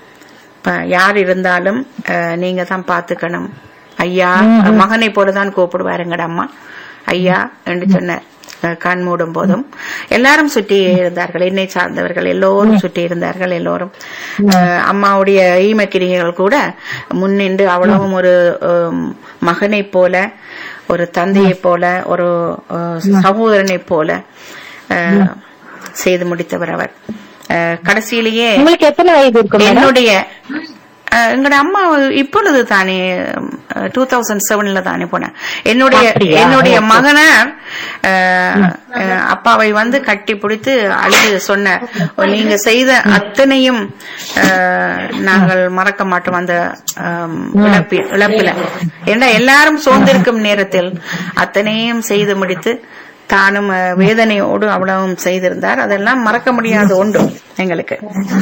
ப- யார் இருந்தாலும் ஆஹ், நீங்க தான் பாத்துக்கணும் ஐயா மகனை போலதான் கூப்பிடுவாருங்கட அம்மா ஐயா என்று சொன்னார் அஹ் கண் மூடும் போதும் எல்லாரும் சுற்றி இருந்தார்கள் என்னை சார்ந்தவர்கள் எல்லோரும் சுற்றி இருந்தார்கள் எல்லோரும் அஹ் அம்மாவுடைய ஈமக்கிரிகைகள் கூட முன்னின்று அவ்வளவும் ஒரு அஹ், மகனைப் போல ஒரு தந்தையைப் போல ஒரு அஹ், சகோதரனைப் போல அஹ், செய்து முடித்தவர் அவர் அஹ், கடைசியிலேயே உங்களுக்கு எத்தனை வயது இருக்கும் மேடம் என்னுடைய அஹ், எங்கட அம்மா இப்பொழுது தானே டூ தௌசண்ட் செவன்ல தானே போனேன் என்னுடைய அப்படியா? என்னுடைய ஓகே. மகனார் அஹ், அஹ், அப்பாவை வந்து கட்டி பிடித்து அழுது சொன்னார் நீங்க செய்த அத்தனையும் அஹ், நாங்கள் மறக்க மாட்டோம் அந்த அஹ், இழப்பி இழப்பில ஏன்னா எல்லாரும் சோர்ந்திருக்கும் நேரத்தில் அத்தனையும் செய்து முடித்து தானும் அஹ், வேதனையோடு அவ்வளவும் செய்திருந்தார் அதெல்லாம் மறக்க முடியாத ஒன்று எங்களுக்கு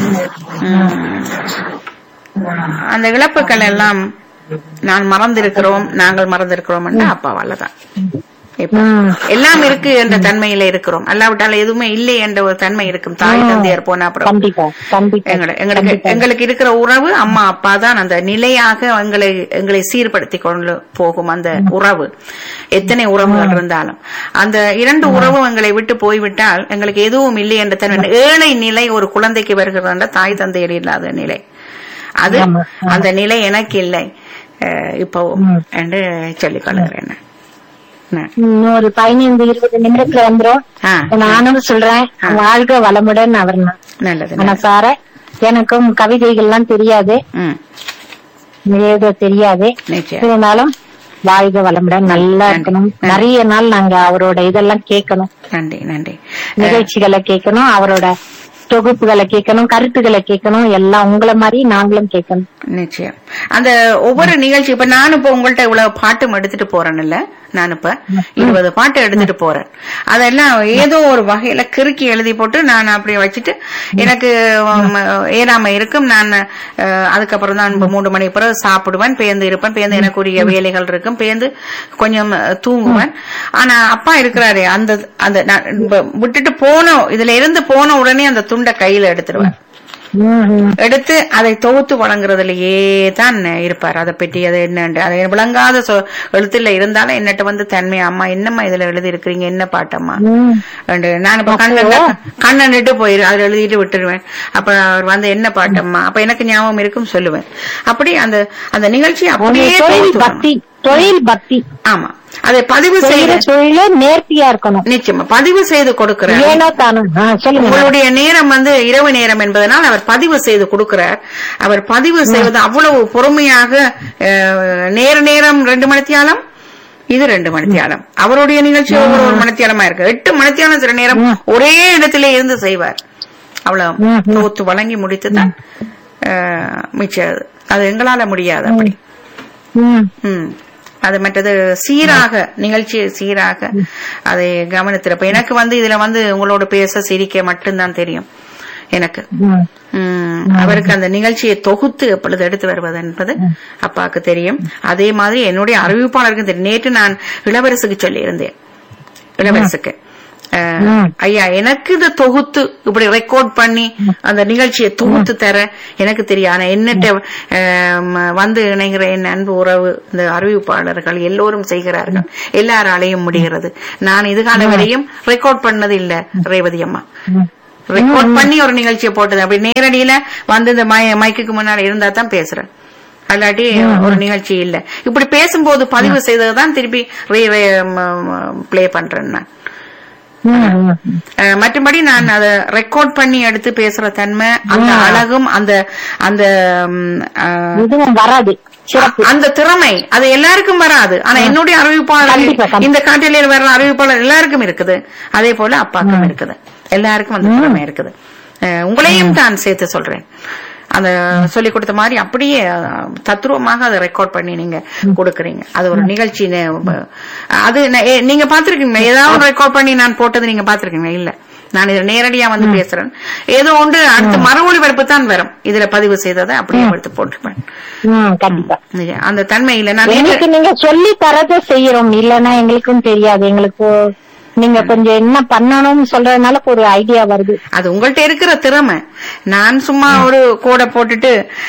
உம். அந்த இழப்புகள் எல்லாம் நான் மறந்திருக்கிறோம் நாங்கள் மறந்திருக்கிறோம் என்ற அப்பாவால தான் இப்ப ம். எல்லாம் இருக்கு என்ற தன்மையில இருக்கிறோம் அல்லாவிட்டால் எதுவுமே இல்லை என்ற ஒரு தன்மை இருக்கும் தாய் தந்தையர் போன அப்புறம் கண்டிப்பா கண்டிப்பா எங்களை- எங்களுக்கு எங்களுக்கு இருக்கிற உறவு அம்மா அப்பா தான் அந்த நிலையாக எங்களை எங்களை சீர்படுத்தி கொண்டு போகும் அந்த உறவு எத்தனை உறவுகள் இருந்தாலும் அந்த இரண்டு உறவு எங்களை விட்டு போய்விட்டால் எங்களுக்கு எதுவும் இல்லை என்ற தன்மை ஏழை நிலை ஒரு குழந்தைக்கு வருகிறதா தாய் தந்தையர் இல்லாத நிலை அது ஆமா, அந்த நிலை எனக்கு இல்லை அஹ் இப்பவும் என்று சொல்லிக் கொள்கிறேன் நான். நான். இன்னும் ஒரு பதினைந்து இருபது நிமிடத்துல வந்துரும் ஆ, நானும் சொல்றேன் வாழ்க வளமுடன் அவர் நான் நல்லது நல்லது. மனசார எனக்கும் கவிதைகள்லாம் தெரியாது ம் ஏதோ தெரியாது நிச்சயம் இருந்தாலும் வாழ்க வளமுடன் நல்லா இருக்கணும் நிறைய நாள் நாங்க அவரோட இதெல்லாம் கேட்கணும் நன்றி நன்றி நிகழ்ச்சிகளை கேட்கணும் அவரோட தொகுப்புகளை கேட்கணும் கருத்துக்களை கேட்கணும் எல்லாம் உங்களை மாதிரி நாங்களும் கேட்கணும் நிச்சயம் அந்த ஒவ்வொரு நிகழ்ச்சி இப்ப நான் இப்ப உங்கள்ட்ட இவ்வளவு பாட்டும் எடுத்துட்டு போறேன்ல நான் இப்ப இருபது பாட்டு எடுத்துட்டு போறேன் அதெல்லாம் ஏதோ ஒரு வகையில கிறுக்கி எழுதி போட்டு நான் அப்படியே வச்சுட்டு எனக்கு உம், ஏறாம இருக்கும் நான் அஹ், அதுக்கப்புறம் தான் இப்ப மூன்று மணி பிறகு சாப்பிடுவேன் பேந்து இருப்பேன் பேந்து எனக்குரிய வேலைகள் இருக்கும் பேந்து கொஞ்சம் அஹ், தூங்குவேன் ஆனா அப்பா இருக்கிறாரு அந்த அந்த நான் இப்ப விட்டுட்டு போன இதுல இருந்து போன உடனே அந்த துண்டை கையில எடுத்துருவேன் ம், ம். எடுத்து அதை தொகுத்து வழங்குறதுலயே தான் இருப்பார் அதை பற்றி அது என்னண்டு அதை விளங்காத சொ- எழுத்துல இருந்தாலும் என்னட்ட வந்து தன்மை அம்மா என்னம்மா இதுல எழுதி இருக்கிறீங்க என்ன பாட்டம்மா ம். ரெண்டு நான் இப்ப கண்ணன் கண்ணன் நிட்டு போயிரு அதுல எழுதிட்டு விட்டுருவேன் அப்ப அவர் வந்து என்ன பாட்டம்மா அப்ப எனக்கு ஞாபகம் இருக்கும் சொல்லுவேன் அப்படி அந்த அந்த நிகழ்ச்சி உங்க அப்படியே தொழில் தொகுத்து பக்தி தொழில் பக்தி ஆமா அதை பதிவு செய்யற செய்து தொழில நேர்த்தியா இருக்கணும் நிச்சயமா பதிவு செய்து கொடுக்கிறேன் ஏனோ தானோ ஆ, சொல்லுங்க உங்களுடைய நேரம் வந்து இரவு நேரம் என்பதனால் அவர் பதிவு செய்து கொடுக்கிறார் அவர் பதிவு செய்வது அவ்வளவு பொறுமையாக அஹ், நேர நேரம் ரெண்டு மணித்தியாலம் இது ரெண்டு மணித்தியாலம் அவருடைய நிகழ்ச்சி ஒவ்வொரு ஒரு மணித்தியாலமா இருக்கு எட்டு மணித்தியாலம் சில நேரம் ஒரே இடத்திலே இருந்து செய்வார் அவ்வளவு தொகுத்து வழங்கி முடித்துதான் அஹ், மிச்சம் அது. அது எங்களால முடியாது அப்படி ம் ம் அது மற்றது சீராக நிகழ்ச்சி சீராக அதை கவனித்திருப்ப எனக்கு வந்து இதுல வந்து உங்களோட பேச சிரிக்க மட்டும்தான் தெரியும் எனக்கு ம் ம், அவருக்கு அந்த நிகழ்ச்சியை தொகுத்து எப்பொழுது எடுத்து வருவது என்பது அப்பாவுக்கு தெரியும் அதே மாதிரி என்னுடைய அறிவிப்பாளருக்கும் தெரியும் நேற்று நான் இளவரசுக்கு சொல்லி இருந்தேன் இளவரசுக்கு அஹ், ம். ஐயா எனக்கு இதை தொகுத்து இப்படி ரெக்கார்ட் பண்ணி அந்த நிகழ்ச்சியை தொகுத்து தர எனக்கு தெரியும் ஆனா என்னட்ட அஹ், வந்து இணைகிற என் அன்பு உறவு இந்த அறிவிப்பாளர்கள் எல்லோரும் செய்கிறார்கள் எல்லாராலையும் முடிகிறது நான் இதுகால வரையும் ரெக்கார்ட் பண்ணது இல்ல ரேவதி அம்மா ம். ரெக்கார்ட் பண்ணி ஒரு நிகழ்ச்சியை போட்டது அப்படி நேரடியில வந்து இந்த மை- மைக்குக்கு முன்னாடி இருந்தா தான் பேசுறேன் அல்லாட்டி ஒரு நிகழ்ச்சி இல்ல இப்படி பேசும்போது பதிவு செய்ததுதான் திருப்பி பிளே பண்றேன் நான் ம், ம். அஹ், மற்றபடி நான் அதை ரெக்கார்ட் பண்ணி எடுத்து பேசுற தன்மை அந்த அழகும் அந்த அந்த ம், அஹ், இதுவும் வராது சிறப்பு அந்த திறமை அது எல்லாருக்கும் வராது ஆனா என்னுடைய கண்டிப்பா, அறிவிப்பாளர் கண்டிப்பா. இந்த காட்டிலேயே வர்ற அறிவிப்பாளர் எல்லாருக்கும் இருக்குது அதே போல அப்பாக்கும் இருக்குது எல்லாருக்கும் அந்த திறமை இருக்குது அஹ், உங்களையும் தான் சேர்த்து சொல்றேன் அந்த சொல்லி கொடுத்த மாதிரி அப்படியே அஹ், தத்ரூபமாக அதை ரெக்கார்ட் பண்ணி நீங்க கொடுக்கறீங்க அது ஒரு நிகழ்ச்சி நே- அது நே- ஏ- நீங்க பாத்திருக்கீங்க ஏதாவது ரெக்கார்ட் பண்ணி நான் போட்டது நீங்க பாத்திருக்கீங்க இல்ல நான் இதை நேரடியா வந்து பேசுறேன் ஏதோ ஒன்று அடுத்து மறு ஒளிபரப்பு தான் வரும் இதுல பதிவு செய்ததை அப்படியே எடுத்து போட்டுப்பேன் ம் கண்டிப்பா இல்லையா? அந்த தன்மையில நான் எங்களுக்கு நேற்று- நீங்க சொல்லி தரத செய்யறோம் இல்லன்னா எங்களுக்கும் தெரியாது எங்களுக்கு நீங்க கொஞ்சம் என்ன பண்ணணும்னு சொல்றதுனால ஒரு ஐடியா வருது அது உங்கள்ட்ட இருக்கிற திறமை நான் சும்மா ஒரு கோடை போட்டுட்டு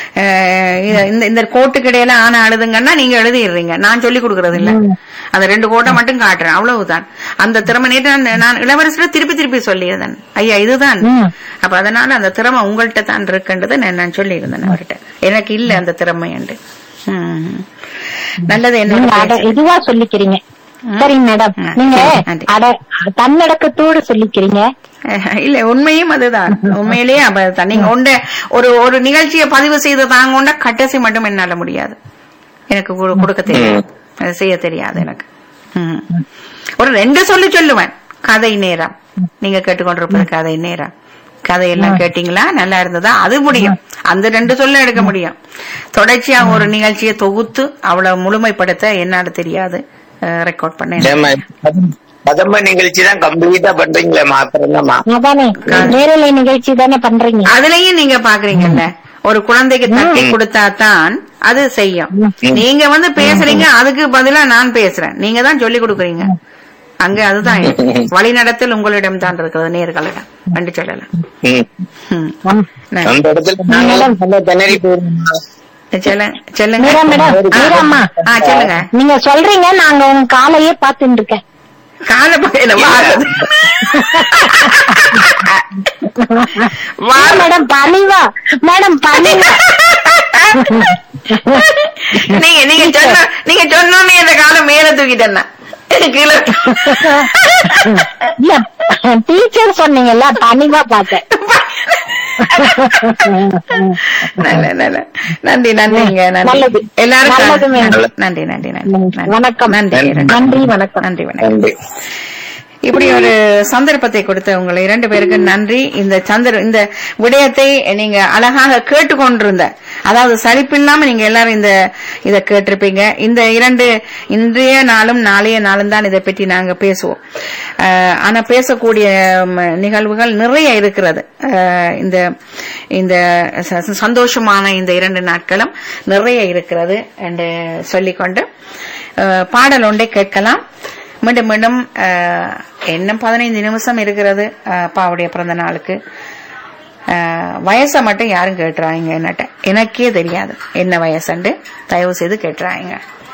அஹ், இத- இந்த இந்த கோட்டுக்கு இடையில ஆன அழுதுங்கன்னா நீங்க எழுதிடுறீங்க நான் சொல்லி கொடுக்கறது இல்ல அந்த ரெண்டு கோட்டை மட்டும் காட்டுறேன் அவ்வளவுதான் அந்த திறமை நேற்று நான் நான் இளவரசர் திருப்பி திருப்பி சொல்லியிருந்தேன் ஐயா இதுதான் ம். அப்ப அதனால அந்த திறமை உங்கள்ட்ட தான் இருக்குன்றதை நான் நான் சொல்லியிருந்தேன் அவர்கிட்ட எனக்கு இல்ல அந்த திறமை என்று ம். நல்லது நீங்க என்ன அட இதுவா சொல்லிக்கிறீங்க சரிங்க மேடம் ம். நீங்க நன்றி. அட தன்னடக்கத்தோடு சொல்லிக்கிறீங்க அஹ் இல்ல உண்மையும் அதுதான் உண்மையிலேயே அப்ப அதுதான். நீங்க உண்ட ஒரு ஒரு நிகழ்ச்சியை பதிவு செய்து தாங்க உண்ட கட்டசி மட்டும் என்னால முடியாது எனக்கு கு- கொடுக்க தெரியாது அது செய்ய தெரியாது எனக்கு ம். ஒரு ரெண்டு சொல்லி சொல்லுவேன் கதை நேரம் நீங்க கேட்டுக்கொண்டிருப்பது கதை நேரம் கதையெல்லாம் கேட்டீங்களா நல்லா இருந்ததா அது முடியும் அந்த ரெண்டு சொல்ல எடுக்க முடியும் தொடர்ச்சியா ஒரு நிகழ்ச்சியை தொகுத்து அவ்வளவு முழுமைப்படுத்த என்னால தெரியாது ரெக்கார்ட் பண்ண எனக்கு ஏம்மா, கதம்ப நிகழ்ச்சி தான் கம்ப்ளீட்டா பண்றீங்களே மாத்திரம்தாம்மா அதானே நேரலை நிகழ்ச்சி தானே பண்றீங்க அதுலயும் நீங்க பாக்குறீங்கல்ல ஒரு குழந்தைக்கு தட்டி கொடுத்தா தான் அது செய்யும் நீங்க வந்து பேசுறீங்க அதுக்கு பதிலா நான் பேசுறேன் நீங்க தான் சொல்லி கொடுக்குறீங்க அங்க அதுதான் வழிநடத்தல் உங்களிடம் தான் இருக்கிறது நேர்களிடம் கண்டு சொல்லலாம் ம். ம். ம். நன்றி. அந்த இடத்துல நாங்கெல்லாம் நல்லா திணறி போயிருந்தோம். சொல்லுங்க சொல்லுங்க மீரா மேடம் ஆ, மீராம்மா ஆ, சொல்லுங்க நீங்க சொல்றீங்க நாங்க உங்க காலையே பாத்துட்டு இருக்கேன் கால பகையில வாரது வா மேடம் பணிவா மேடம் பணிவா நீங்க நீங்க சொன்ன நீங்க சொன்னோன்னே இந்த காலம் மேல தூக்கிட்டேன்னா கீழே இல்ல டீச்சர் சொன்னீங்கல்ல பணிவா பார்த்தேன் நல்ல நல்ல நன்றி நன்றிங்க நன்றி நல்லது. எல்லாருக்கும் நல்லது, மேம். நன்றி நன்றி நன்றி நன்றி வணக்கம். நன்றி நன்றி, வணக்கம். நன்றி வணக்கம் நன்றி இப்படி ஒரு சந்தர்ப்பத்தை கொடுத்த உங்களை இரண்டு பேருக்கு நன்றி இந்த சந்தர் இந்த விடயத்தை நீங்க அழகாக கேட்டுக்கொண்டிருந்த அதாவது சலிப்பில்லாம நீங்க எல்லாரும் இந்த இத கேட்டிருப்பீங்க இந்த இரண்டு இன்றைய நாளும் நாளைய நாளும் தான் இதை பற்றி நாங்க பேசுவோம் அஹ், ஆனா பேசக்கூடிய ம், நிகழ்வுகள் நிறைய இருக்கிறது அஹ், இந்த இந்த ச- சந்தோஷமான இந்த இரண்டு நாட்களும் நிறைய இருக்கிறது என்று சொல்லிக்கொண்டு அஹ், பாடல் ஒன்றை கேட்கலாம் மீண்டும் மீண்டும் அஹ், இன்னும் பதினைந்து நிமிஷம் இருக்கிறது அஹ், அப்பாவுடைய பிறந்த நாளுக்கு அஹ், வயசை மட்டும் யாரும் கேட்டுறாங்க என்னட்ட எனக்கே தெரியாது என்ன வயசுண்டு தயவு செய்து கேட்டுறாங்க